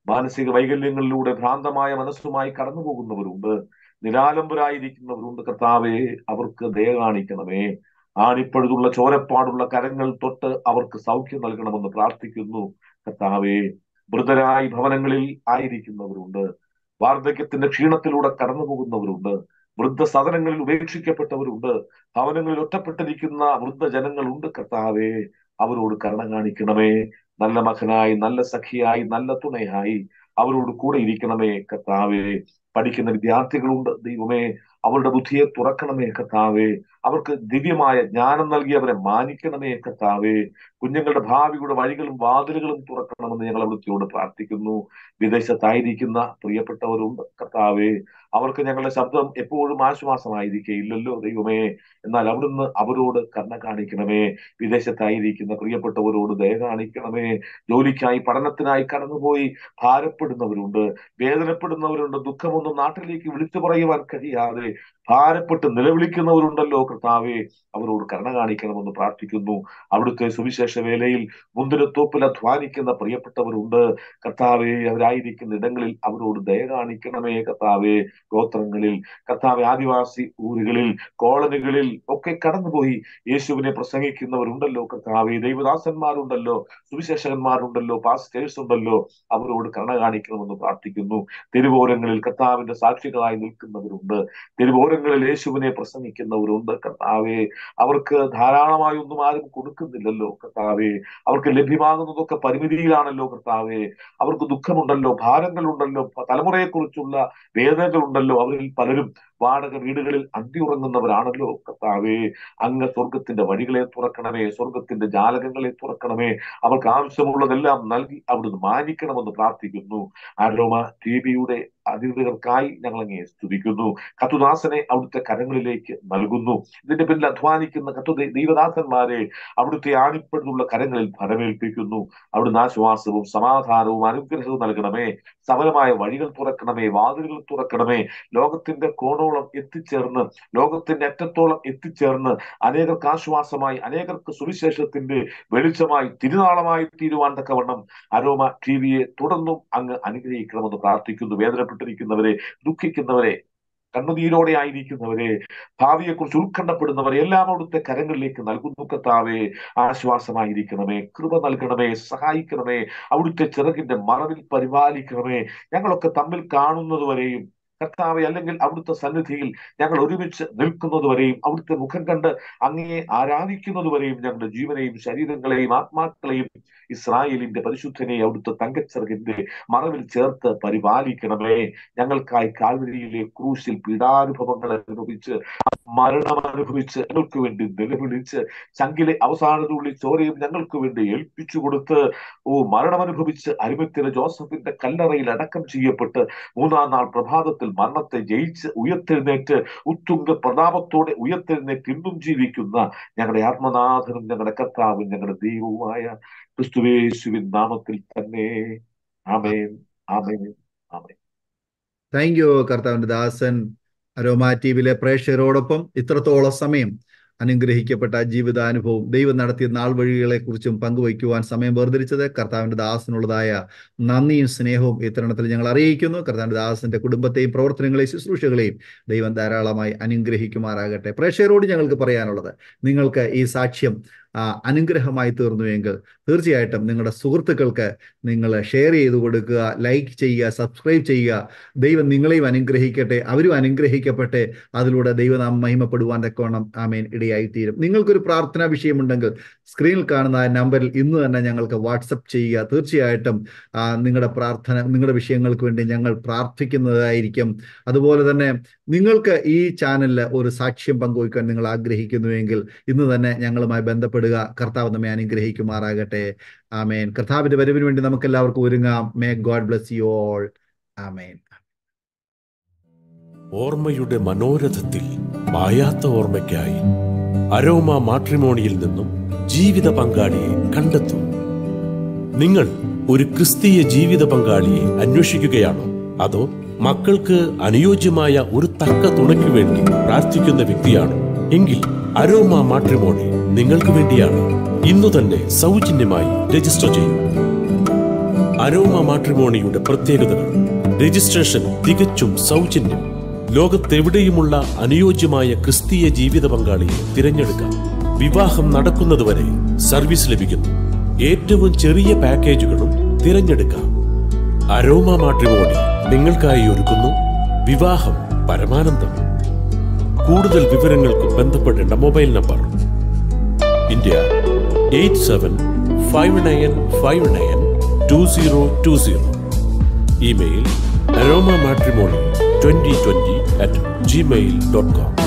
മാനസിക വൈകല്യങ്ങളിലൂടെ ഭ്രാന്തമായ മനസ്സുമായി കടന്നു പോകുന്നവരുണ്ട് നിരാലംബരായിരിക്കുന്നവരുണ്ട് കർത്താവെ അവർക്ക് ദയ കാണിക്കണമേ ആണിപ്പഴുതുള്ള ചോരപ്പാടുള്ള കരങ്ങൾ തൊട്ട് അവർക്ക് സൗഖ്യം നൽകണമെന്ന് പ്രാർത്ഥിക്കുന്നു കർത്താവെ മൃതരായി ഭവനങ്ങളിൽ ആയിരിക്കുന്നവരുണ്ട് വാർദ്ധക്യത്തിന്റെ ക്ഷീണത്തിലൂടെ കടന്നു പോകുന്നവരുണ്ട് വൃദ്ധസദനങ്ങളിൽ ഉപേക്ഷിക്കപ്പെട്ടവരുണ്ട് ഭവനങ്ങളിൽ ഒറ്റപ്പെട്ടിരിക്കുന്ന വൃദ്ധജനങ്ങളുണ്ട് കർത്താവെ അവരോട് കരുണ കാണിക്കണമേ നല്ല മകനായി നല്ല സഖിയായി നല്ല തുണയായി അവരോട് കൂടെ ഇരിക്കണമേ കർത്താവെ പഠിക്കുന്ന വിദ്യാർത്ഥികളുണ്ട് ദൈവമേ അവരുടെ ബുദ്ധിയെ തുറക്കണമേ കർത്താവേ അവർക്ക് ദിവ്യമായ ജ്ഞാനം നൽകി അവരെ മാനിക്കണമേ കർത്താവേ കുഞ്ഞുങ്ങളുടെ ഭാവിയുടെ വഴികളും വാതിലുകളും തുറക്കണമെന്ന് ഞങ്ങൾ അവിടുത്തെയോട് പ്രാർത്ഥിക്കുന്നു വിദേശത്തായിരിക്കുന്ന പ്രിയപ്പെട്ടവരുണ്ട് കർത്താവേ അവർക്ക് ഞങ്ങളുടെ ശബ്ദം എപ്പോഴും ആശ്വാസമായിരിക്കയില്ലല്ലോ ദൈവമേ എന്നാൽ അവിടുന്ന് അവരോട് കരുണ കാണിക്കണമേ വിദേശത്തായിരിക്കുന്ന പ്രിയപ്പെട്ടവരോട് ദയ കാണിക്കണമേ ജോലിക്കായി പഠനത്തിനായി കടന്നുപോയി ഭാരപ്പെടുന്നവരുണ്ട് വേദനപ്പെടുന്നവരുണ്ട് ദുഃഖമൊന്നും നാട്ടിലേക്ക് വിളിച്ചു പറയുവാൻ കഴിയാതെ ഭാരപ്പെട്ട് നിലവിളിക്കുന്നവരുണ്ടല്ലോ കർത്താവെ അവരോട് കരുണ കാണിക്കണമെന്ന് പ്രാർത്ഥിക്കുന്നു അവിടുത്തെ സുവിശേഷ വേലയിൽ മുന്തിരത്തോപ്പിൽ അധ്വാനിക്കുന്ന പ്രിയപ്പെട്ടവരുണ്ട് കർത്താവെ അവരായിരിക്കുന്ന ഇടങ്ങളിൽ അവരോട് ദയ കാണിക്കണമേ കർത്താവെ ഗോത്രങ്ങളിൽ കർത്താവെ ആദിവാസി ഊരുകളിൽ കോളനികളിൽ ഒക്കെ കടന്നുപോയി യേശുവിനെ പ്രസംഗിക്കുന്നവരുണ്ടല്ലോ കർത്താവെ ദൈവദാസന്മാരുണ്ടല്ലോ സുവിശേഷകന്മാരുണ്ടല്ലോ പാസ്റ്റേഴ്സ് ഉണ്ടല്ലോ അവരോട് കരുണ കാണിക്കണമെന്ന് പ്രാർത്ഥിക്കുന്നു തെരുവോരങ്ങളിൽ കർത്താവിന്റെ സാക്ഷികളായി നിൽക്കുന്നവരുണ്ട് തെരുവോരങ്ങളിൽ യേശുവിനെ പ്രസംഗിക്കുന്നവരുണ്ട് കർത്താവെ അവർക്ക് ധാരാളമായി ഒന്നും ആരും കൊടുക്കുന്നില്ലല്ലോ കർത്താവെ അവർക്ക് ലഭ്യമാകുന്നതൊക്കെ പരിമിതിയിലാണല്ലോ കർത്താവെ അവർക്ക് ദുഃഖമുണ്ടല്ലോ ഭാരങ്ങളുണ്ടല്ലോ തലമുറയെക്കുറിച്ചുള്ള വേദനകളുണ്ടല്ലോ അവരിൽ പലരും വാടക വീടുകളിൽ അന്തിയുറങ്ങുന്നവരാണല്ലോ കർത്താവേ അങ്ങ് സ്വർഗത്തിന്റെ വഴികളെ തുറക്കണമേ സ്വർഗത്തിന്റെ ജാലകങ്ങളെ തുറക്കണമേ അവർക്ക് ആവശ്യമുള്ളതെല്ലാം നൽകി അവിടുന്ന് മാനിക്കണമെന്ന് പ്രാർത്ഥിക്കുന്നു ആരോമ ടി വിയുടെ അധികൃതർക്കായി ഞങ്ങൾ അങ്ങേ സ്തുതിക്കുന്നു കത്തുദാസനെ അവിടുത്തെ കരങ്ങളിലേക്ക് നൽകുന്നു ഇതിന്റെ പിന്നിൽ അധ്വാനിക്കുന്ന കത്തു ദൈവദാസന്മാരെ അവിടുത്തെ ആണിപ്പെടുന്നുള്ള കരങ്ങളിൽ ഫലമേൽപ്പിക്കുന്നു അവിടുന്ന് ആശ്വാസവും സമാധാനവും അനുഗ്രഹവും നൽകണമേ സഫലമായ വഴികൾ തുറക്കണമേ വാതിലുകൾ തുറക്കണമേ ലോകത്തിന്റെ കോണോളം എത്തിച്ചേർന്ന് ലോകത്തിന്റെ അറ്റത്തോളം എത്തിച്ചേർന്ന് അനേകർക്ക് ആശ്വാസമായി അനേകർക്ക് സുവിശേഷത്തിന്റെ വെളിച്ചമായി തിരുനാളമായി തീരുവാൻ തക്കവണ്ണം അരോമ ടി വിയെ തുടർന്നും അങ്ങ് അനുഗ്രഹിക്കണമെന്ന് പ്രാർത്ഥിക്കുന്നു വേദനപ്പെട്ടിരിക്കുന്നവരെ ദുഃഖിക്കുന്നവരെ കണ്ണുനീരോടെ ആയിരിക്കുന്നവരെ ഭാവിയെക്കുറിച്ച് ഉത്കണ്ഠപ്പെടുന്നവരെ എല്ലാം അവിടുത്തെ കരങ്ങളിലേക്ക് നൽകുന്നു കർത്താവേ ആശ്വാസമായിരിക്കണമേ കൃപ നൽകണമേ സഹായിക്കണമേ അവിടുത്തെ ചിറകിന്റെ മറവിൽ പരിപാലിക്കണമേ ഞങ്ങളൊക്കെ തമ്മിൽ കാണുന്നതുവരെയും കർത്താവെ അല്ലെങ്കിൽ അവിടുത്തെ സന്നിധിയിൽ ഞങ്ങൾ ഒരുമിച്ച് നിൽക്കുന്നത് വരെയും അവിടുത്തെ മുഖം കണ്ട് അങ്ങയെ ആരാധിക്കുന്നത് വരെയും ഞങ്ങളുടെ ജീവനെയും ശരീരങ്ങളെയും ആത്മാക്കളെയും ഇസ്രായേലിന്റെ പരിശുദ്ധനെ അവിടുത്തെ തങ്കച്ചെറുകിന്റെ മറവിൽ ചേർത്ത് പരിപാലിക്കണമേ ഞങ്ങൾക്കായി കാൽവരിയിലെ ക്രൂശിൽ പീഡാനുഭവങ്ങൾ അനുഭവിച്ച് മരണം അനുഭവിച്ച് ഞങ്ങൾക്ക് വേണ്ടി നിലവിളിച്ച് ചങ്കിലെ അവസാനത്തുള്ളി ചോരയും ഞങ്ങൾക്ക് വേണ്ടി ഏൽപ്പിച്ചു കൊടുത്ത് ഓ മരണം അനുഭവിച്ച് അരിമത്തിലെ ജോസഫിന്റെ കല്ലറയിൽ അടക്കം ചെയ്യപ്പെട്ട് മൂന്നാം നാൾ പ്രഭാതത്തിൽ മരണത്തെ ജയിച്ച് ഉയർത്തെഴുന്നേറ്റ് ഉത്തുംഗ പ്രതാപത്തോടെ ഉയർത്തെഴുന്നേറ്റ് ഇന്നും ജീവിക്കുന്ന ഞങ്ങളുടെ ആത്മനാഥനും ഞങ്ങളുടെ കർത്താവും ഞങ്ങളുടെ ദൈവവുമായ ക്രിസ്തുവേശുവിൻ നാമത്തിൽ തന്നെ ആമേൻ ആമേൻ ആമേൻ താങ്ക് യു കർത്താവിന്റെ ദാസൻ അരോമാ ടി വിയിലെ പ്രേക്ഷകരോടൊപ്പം ഇത്രത്തോളം സമയം അനുഗ്രഹിക്കപ്പെട്ട ജീവിതാനുഭവം ദൈവം നടത്തിയ നാൾ വഴികളെ കുറിച്ചും പങ്കുവയ്ക്കുവാൻ സമയം വേർതിരിച്ചത് കർത്താവിന്റെ ദാസനുള്ളതായ നന്ദിയും സ്നേഹവും ഇത്തരണത്തിൽ ഞങ്ങൾ അറിയിക്കുന്നു കർത്താവിന്റെ ദാസന്റെ കുടുംബത്തെയും പ്രവർത്തനങ്ങളെയും ശുശ്രൂഷകളെയും ദൈവം ധാരാളമായി അനുഗ്രഹിക്കുമാറാകട്ടെ പ്രേക്ഷകരോട് ഞങ്ങൾക്ക് പറയാനുള്ളത് നിങ്ങൾക്ക് ഈ സാക്ഷ്യം അനുഗ്രഹമായി തീർന്നുവെങ്കിൽ തീർച്ചയായിട്ടും നിങ്ങളുടെ സുഹൃത്തുക്കൾക്ക് നിങ്ങൾ ഷെയർ ചെയ്ത് കൊടുക്കുക ലൈക്ക് ചെയ്യുക സബ്സ്ക്രൈബ് ചെയ്യുക ദൈവം നിങ്ങളെയും അനുഗ്രഹിക്കട്ടെ അവരും അനുഗ്രഹിക്കട്ടെ അതിലൂടെ ദൈവനാമം മഹിമപ്പെടുവാൻ തക്കവണ്ണം ആമേൻ ഇടയായിത്തീരും നിങ്ങൾക്കൊരു പ്രാർത്ഥനാ വിഷയമുണ്ടെങ്കിൽ സ്ക്രീനിൽ കാണുന്ന നമ്പറിൽ ഇന്ന് തന്നെ ഞങ്ങൾക്ക് വാട്സപ്പ് ചെയ്യുക തീർച്ചയായിട്ടും നിങ്ങളുടെ പ്രാർത്ഥന നിങ്ങളുടെ വിഷയങ്ങൾക്ക് വേണ്ടി ഞങ്ങൾ പ്രാർത്ഥിക്കുന്നതായിരിക്കും അതുപോലെ തന്നെ നിങ്ങൾക്ക് ഈ ചാനലിൽ ഒരു സാക്ഷ്യം പങ്കുവയ്ക്കാൻ നിങ്ങൾ ആഗ്രഹിക്കുന്നുവെങ്കിൽ ഇന്ന് തന്നെ ഞങ്ങളുമായി ബന്ധപ്പെടുക കർത്താവ് നമ്മെ അനുഗ്രഹിക്കുമാറാകട്ടെ ആമേൻ കർത്താവിന്റെ വരവിന് വേണ്ടി നമുക്ക് എല്ലാവർക്കും ഒരുങ്ങാം may God bless you all ആമേൻ ഓർമ്മയുടെ മനോരഥത്തിൽ മായാത്ത ഓർമ്മയ്ക്കായി അരോമ മാട്രിമോണിയിൽ നിന്നും ജീവിത പങ്കാളിയെ കണ്ടെത്തൂ നിങ്ങൾ ഒരു ക്രിസ്തീയ ജീവിത പങ്കാളിയെ അന്വേഷിക്കുകയാണോ അതോ മക്കൾക്ക് അനുയോജ്യമായ ഒരു തക്ക തുണയ്ക്ക് വേണ്ടി പ്രാർത്ഥിക്കുന്ന വ്യക്തിയാണോ എങ്കിൽ അരോമ മാട്രിമോണി നിങ്ങൾക്ക് വേണ്ടിയാണ് ഇന്നു തന്നെ സൗജന്യമായി രജിസ്റ്റർ ചെയ്യൂ അരോമ മാട്രിമോണിയുടെ പ്രത്യേകതകൾ രജിസ്ട്രേഷൻ തികച്ചും സൗജന്യം ലോകത്തെവിടെയുമുള്ള അനുയോജ്യമായ ക്രിസ്തീയ ജീവിത പങ്കാളിയെ തിരഞ്ഞെടുക്കാം വിവാഹം നടക്കുന്നതുവരെ സർവീസ് ലഭിക്കുന്നു ഏറ്റവും ചെറിയ പാക്കേജുകളും തിരഞ്ഞെടുക്കാം അരോമ മാട്രിമോണി നിങ്ങൾക്കായി ഒരുക്കുന്നു വിവാഹം പരമാനന്ദം കൂടുതൽ വിവരങ്ങൾക്ക് ബന്ധപ്പെടേണ്ട mobile number India eight seven five nine five nine two zero two zero email Aroma matrimony twenty twenty at Gmail dot com